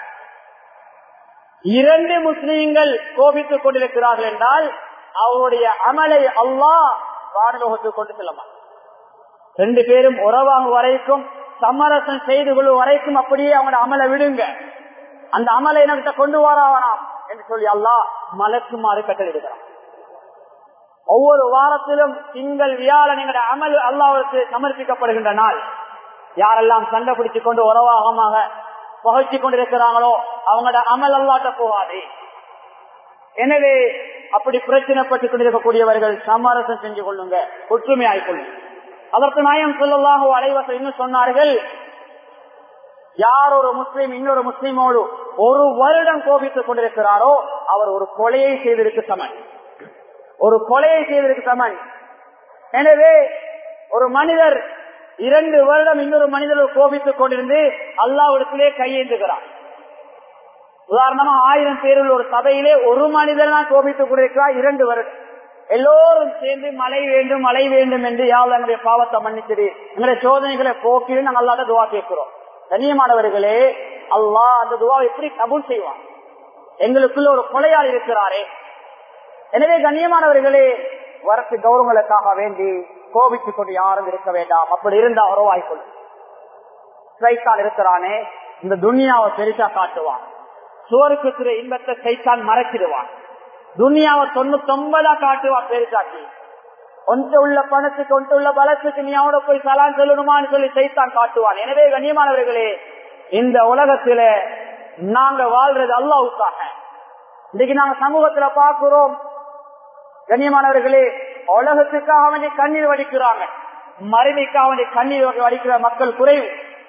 இரண்டு முஸ்லீம்கள் கோபித்துக் கொண்டிருக்கிறார்கள் என்றால் அவருடைய அமலை அல்லாஹ் வானலோகத்துக்கு கொண்டு செல்லமா ரெண்டு பேரும் உறவாகும் வரைக்கும் சமரசம் செய்து கொள்ளும் வரைக்கும் அப்படியே அவங்களோட அமலை விடுங்க அந்த அமலை என்கிட்ட கொண்டு வராவனாம் என்று சொல்லி அல்லாஹ் மலக்குமாறு கட்டளிடுகிறான் ஒவ்வொரு வாரத்திலும் திங்கள் வியாழன் எங்களுடைய அமல் அல்லாவுக்கு சமர்ப்பிக்கப்படுகின்ற நாள் யாரெல்லாம் சண்டை பிடிச்சு கொண்டு உறவாகமாக பகழ்ச்சி கொண்டிருக்கிறாங்களோ அவங்களோட அமல் அல்லாட்ட போகாது எனவே அப்படி பிரச்சனைப்பட்டுக் கொண்டிருக்கக்கூடியவர்கள் சமரசம் செஞ்சு கொள்ளுங்க ஒற்றுமை ஆய்கொள்ளுங்க அதற்கு நாயம் சொல்லலாக அலைவசம் இன்னும் சொன்னார்கள் யார் ஒரு முஸ்லீம் இன்னொரு முஸ்லீமோடு ஒரு வருடம் கோபித்துக் கொண்டிருக்கிறாரோ அவர் ஒரு கொலையை செய்திருக்கு சமன் ஒரு கொலையை செய்திருக்கு சமன் எனவே ஒரு மனிதர் இரண்டு வருடம் இன்னொரு மனிதர் கோபித்துக் கொண்டிருந்து அல்லாவிடத்திலே கையேந்துகிறார் உதாரணமா ஆயிரம் பேரில் ஒரு சபையிலே ஒரு மனிதர் தான் கோபித்துக் கொண்டிருக்கிறார் இரண்டு வருடம் எல்லோரும் சேர்ந்து மழை வேண்டும் மழை வேண்டும் என்று யாவது எங்களுடைய பாவத்தை மன்னிச்சிடு எங்களுடைய சோதனைகளை போக்கிடு நாங்கள் அல்லாத துவா கேட்கிறோம் கண்ணியமானவர்களே அல்லாஹ் அந்த துவாவை எப்படி கபூல் செய்வான் எங்களுக்குள்ள ஒரு கொலையால் இருக்கிறாரே எனவே கண்ணியமானவர்களே வரத்து கௌரவங்களுக்காக வேண்டி கோபித்துக் கொண்டு யாரும் இருக்க வேண்டாம் அப்படி இருந்தா உறவாய்க்கொள்ளும் சைத்தான் இருக்கிறானே இந்த துனியாவை பெருசா காட்டுவான் சோருக்கு திரு இன்பத்தை சைத்தான் மறைச்சிடுவான் துனியாவை தொண்ணூத்தி ஒன்பதா காட்டுவான் பெருசாக்கி ஒன்று உள்ள பணத்துக்கு ஒன்று உள்ள பலத்துக்கு நீ அவட போய் சலான் சொல்லணுமான்னு சொல்லி சைத்தான் காட்டுவான் எனவே கண்ணியமானவர்களே இந்த உலகத்தில நாங்க வாழ்றது அல்லாவுக்காக இன்னைக்கு நாங்க சமூகத்துல பாக்குறோம் கண்ணியமானவர்களே உலகத்துக்காக வேண்டி கண்ணீர் வடிக்கிறாங்க மறுமைக்காக வேண்டி கண்ணீர் வடிக்கிற மக்கள் குறைவு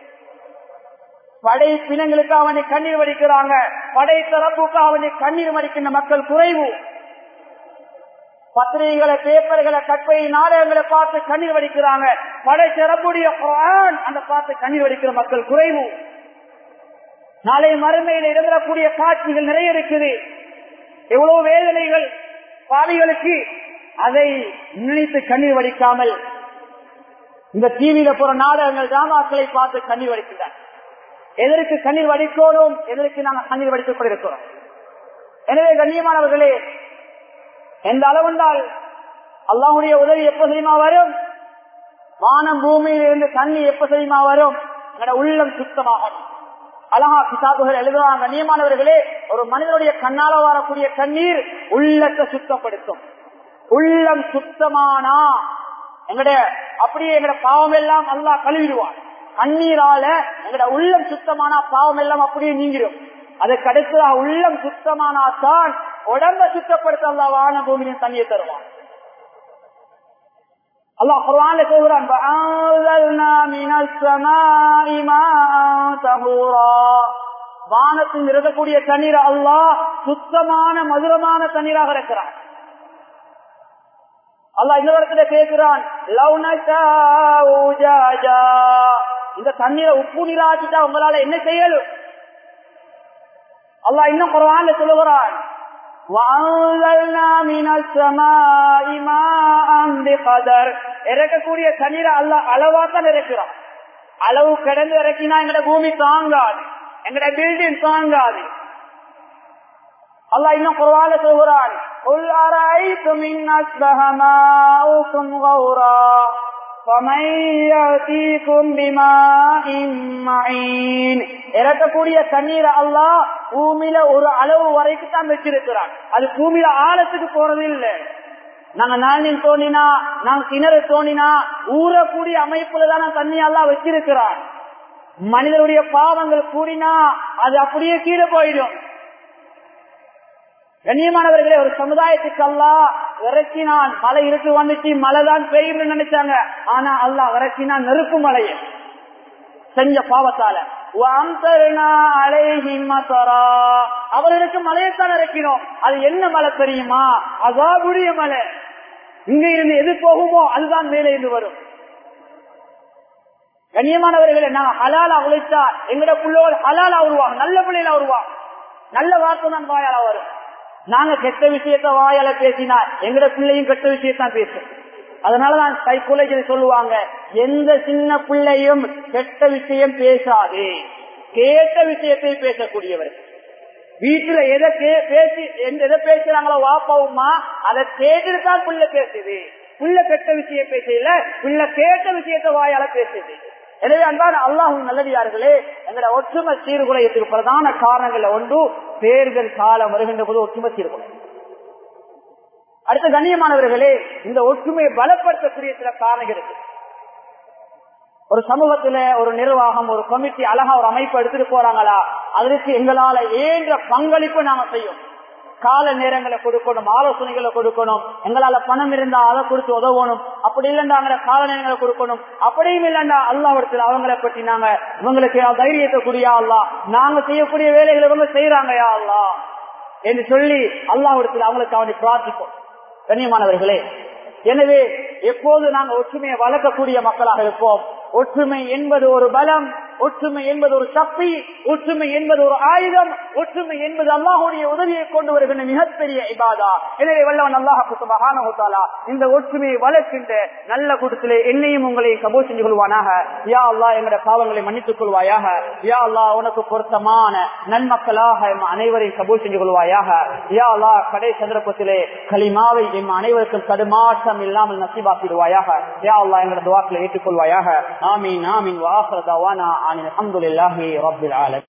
படை பிணங்களுக்காக வேண்டி கண்ணீர் வடிக்கிறாங்க படை தரப்புக்காக வேண்டி கண்ணீர் வடிக்கின்ற மக்கள் குறைவு பத்திரிகைகளை பேப்பர்களை கற்பை நாடகங்களை பார்த்து கண்ணீர் வடிக்கிறாங்க படை சிறப்புடைய அந்த பார்த்து கண்ணீர் வடிக்கிற மக்கள் குறைவு நாளை மறுமையில் இடம்பெறக்கூடிய காட்சிகள் நிறைய இருக்குது எவ்வளவு வேதனைகள் பாவிகளுக்கு அதை நினைத்து கண்ணீர் வடிக்காமல் இந்த டிவியில போற நாடகங்கள் டிராமாக்களை பார்த்து கண்ணீர் வடிக்கின்றனர் எதற்கு கண்ணீர் வடிக்கணும் எதற்கு நாங்கள் கண்ணீர் வடித்துக் கொண்டிருக்கிறோம் எனவே கண்ணியமானவர்களே எந்த அளவென்றால் அல்லாவுடைய உதவி எப்ப தெரியுமா வரும் வானம் பூமியில் இருந்து தண்ணி எப்ப தெரியுமா வரும் எங்களோட உள்ளம் சுத்தமாகும் அழகா கிதாபுகள் எழுதுவாங்க கண்ணியமானவர்களே ஒரு மனிதனுடைய கண்ணால வரக்கூடிய கண்ணீர் உள்ளத்தை சுத்தப்படுத்தும் உள்ளம் சுத்தமானா எங்கட அப்படியே எங்கட பாவம் எல்லாம் நல்லா கழுவிடுவான் கண்ணீரால எங்கட உள்ளம் சுத்தமானா பாவம் எல்லாம் அப்படியே நீங்கிடும் அதுக்கு அடுத்ததா உள்ளம் சுத்தமானா தான் உடம்ப சுத்தப்படுத்த அல்லா வான பூமியின் தண்ணியை தருவான் அல்லாஹ் குர்ஆன்ல சொல்றான் "வஅன்ஸல்னா மினஸ் ஸமாஇ மாஅன் தஹூரா." வானத்தில் இருக்கக்கூடிய தண்ணீர் அல்லாஹ் சுத்தமான மதுரமான தண்ணீராக இருக்கிறான் அல்லாஹ் இந்த இடத்துல கேட்கிறான் "லவ் நஷாஉ ஜாஜா." இந்த தண்ணீரை உப்பு நீராக்கிட்டா உங்களால என்ன செய்யலும் அல்லாஹ் இன்னும் குர்ஆன்ல சொல்லுகிறான் وَأَنزَلْنَا مِنَ السَّمَاءِ مَاءً بِقَدَرٍ இறக்கக்கூடிய தண்ணீரை அல்லாஹ் அளவா தான் இறக்குறான் அளவு கடந்து இறக்கினா எங்கட பூமி தாங்காது எங்கட பில்டிங் தாங்காது அல்லாஹ் இன்னும் குர்ஆன்ல சொல்கிறான் قُلْ أَرَأَيْتُمْ إِنْ أَصْبَحَ مَاؤُكُمْ غَوْرًا فَمَنْ يَأْتِيكُمْ بِمَاءٍ مَعِينٍ இறக்கக்கூடிய தண்ணீரை அல்லாஹ் பூமியில ஒரு அளவு வரைக்கும் தான் வச்சிருக்கிறான் அது பூமியில ஆழத்துக்கு போறது இல்லை நாங்க நாளில் தோண்டினா நாங்க கிணறு தோண்டினா ஊறக்கூடிய அமைப்புல தான் தண்ணி எல்லாம் வச்சிருக்கிறான் மனிதனுடைய பாவங்கள் கூடினா அது அப்படியே கீழே போயிடும் கண்ணியமானவர்களே ஒரு சமுதாயத்துக்கு அல்லா இறக்கினான் மழை இருக்கு வந்துச்சு மழை தான் பெய்யும்னு நினைச்சாங்க ஆனா அல்லா இறக்கினான் நெருப்பு மழையை செஞ்ச பாவத்தால அவர்களுக்கு மலையத்தான் இறக்கினோம் அது என்ன மலை தெரியுமா அதாபுடைய மலை இங்க இருந்து எது போகுமோ அதுதான் மேலே இருந்து வரும் கண்ணியமானவர்களை நான் ஹலாலா உழைச்சா எங்கட பிள்ளைகள் ஹலாலா உருவாங்க நல்ல பிள்ளைகளா உருவாங்க நல்ல வார்த்தை தான் வாயால வரும் நாங்க கெட்ட விஷயத்த வாயால பேசினா எங்கட பிள்ளையும் கெட்ட விஷயத்தான் பேசும் அதனாலதான் சைக்கோலஜி சொல்லுவாங்க எந்த சின்ன பிள்ளையும் கெட்ட விஷயம் பேசாது கேட்ட விஷயத்தை பேசக்கூடியவர் வீட்டுல எதை பேசி எதை பேசுறாங்களோ வாப்பாவுமா அதை கேட்டுட்டு தான் பிள்ளை பேசுது பிள்ளை கெட்ட விஷயம் பேசல பிள்ளை கேட்ட விஷயத்த வாயால பேசுது எனவே அன்பான அல்லாஹும் நல்லடியார்களே எங்களோட ஒற்றுமை சீர்குலையத்துக்கு பிரதான காரணங்கள் ஒன்று தேர்தல் காலம் வருகின்ற போது ஒற்றுமை சீர்குலை அடுத்த கண்ணியமானவர்களே இந்த ஒற்றுமையை பலப்படுத்தக்கூடிய சில காரணங்கள் இருக்கு ஒரு சமூகத்துல ஒரு நிர்வாகம் ஒரு கமிட்டி அழகா ஒரு அமைப்பு எடுத்துட்டு போறாங்களா அதற்கு எங்களால ஏன்ற பங்களிப்பு நாம செய்யும் கால நேரங்களை கொடுக்கணும் ஆலோசனைகளை கொடுக்கணும் எங்களால பணம் இருந்தா அதை கொடுத்து உதவணும் அப்படி இல்லைண்டா அங்க கால நேரங்களை கொடுக்கணும் அப்படியும் இல்லைண்டா அல்லாவிடத்தில் அவங்களை பற்றி நாங்க இவங்களுக்கு தைரியத்தை கூடியா அல்லா நாங்க செய்யக்கூடிய வேலைகளை இவங்க செய்யறாங்க யா அல்லா என்று சொல்லி அல்லாவிடத்தில் அவங்களுக்கு அவனை பிரார்த்திப்போம் கண்ணியமானவர்களே எனவே எப்போது நாங்க ஒற்றுமையை வளர்க்கக்கூடிய மக்களாக இருப்போம் ஒற்றுமை என்பது ஒரு பலம் ஒற்றுமை என்பது ஒரு சக்தி ஒற்றுமை என்பது ஒரு ஆயுதம் ஒற்றுமை என்பது அல்லாஹுடைய உதவியை கொண்டு வருகின்ற மிகப்பெரிய இபாதா எனவே வல்லவன் அல்லாஹாலா இந்த ஒற்றுமையை வளர்க்கின்ற நல்ல கூட்டத்திலே என்னையும் உங்களையும் கபோ செஞ்சு கொள்வானாக யா அல்லா எங்களுடைய பாவங்களை மன்னித்துக் கொள்வாயாக யா அல்லா உனக்கு பொருத்தமான நன்மக்களாக எம் அனைவரையும் கபோ செஞ்சு கொள்வாயாக யா அல்லா கடை சந்தர்ப்பத்திலே களிமாவை எம் அனைவருக்கும் தடுமாற்றம் இல்லாமல் நசிபாக்கிடுவாயாக யா அல்லா எங்களோட துவாக்களை ஏற்றுக்கொள்வாயாக ஆமீன் ஆமீன் வாசல் தவானா அனில் அஹமதுல்லாஹி ரபில் ஆலமீன்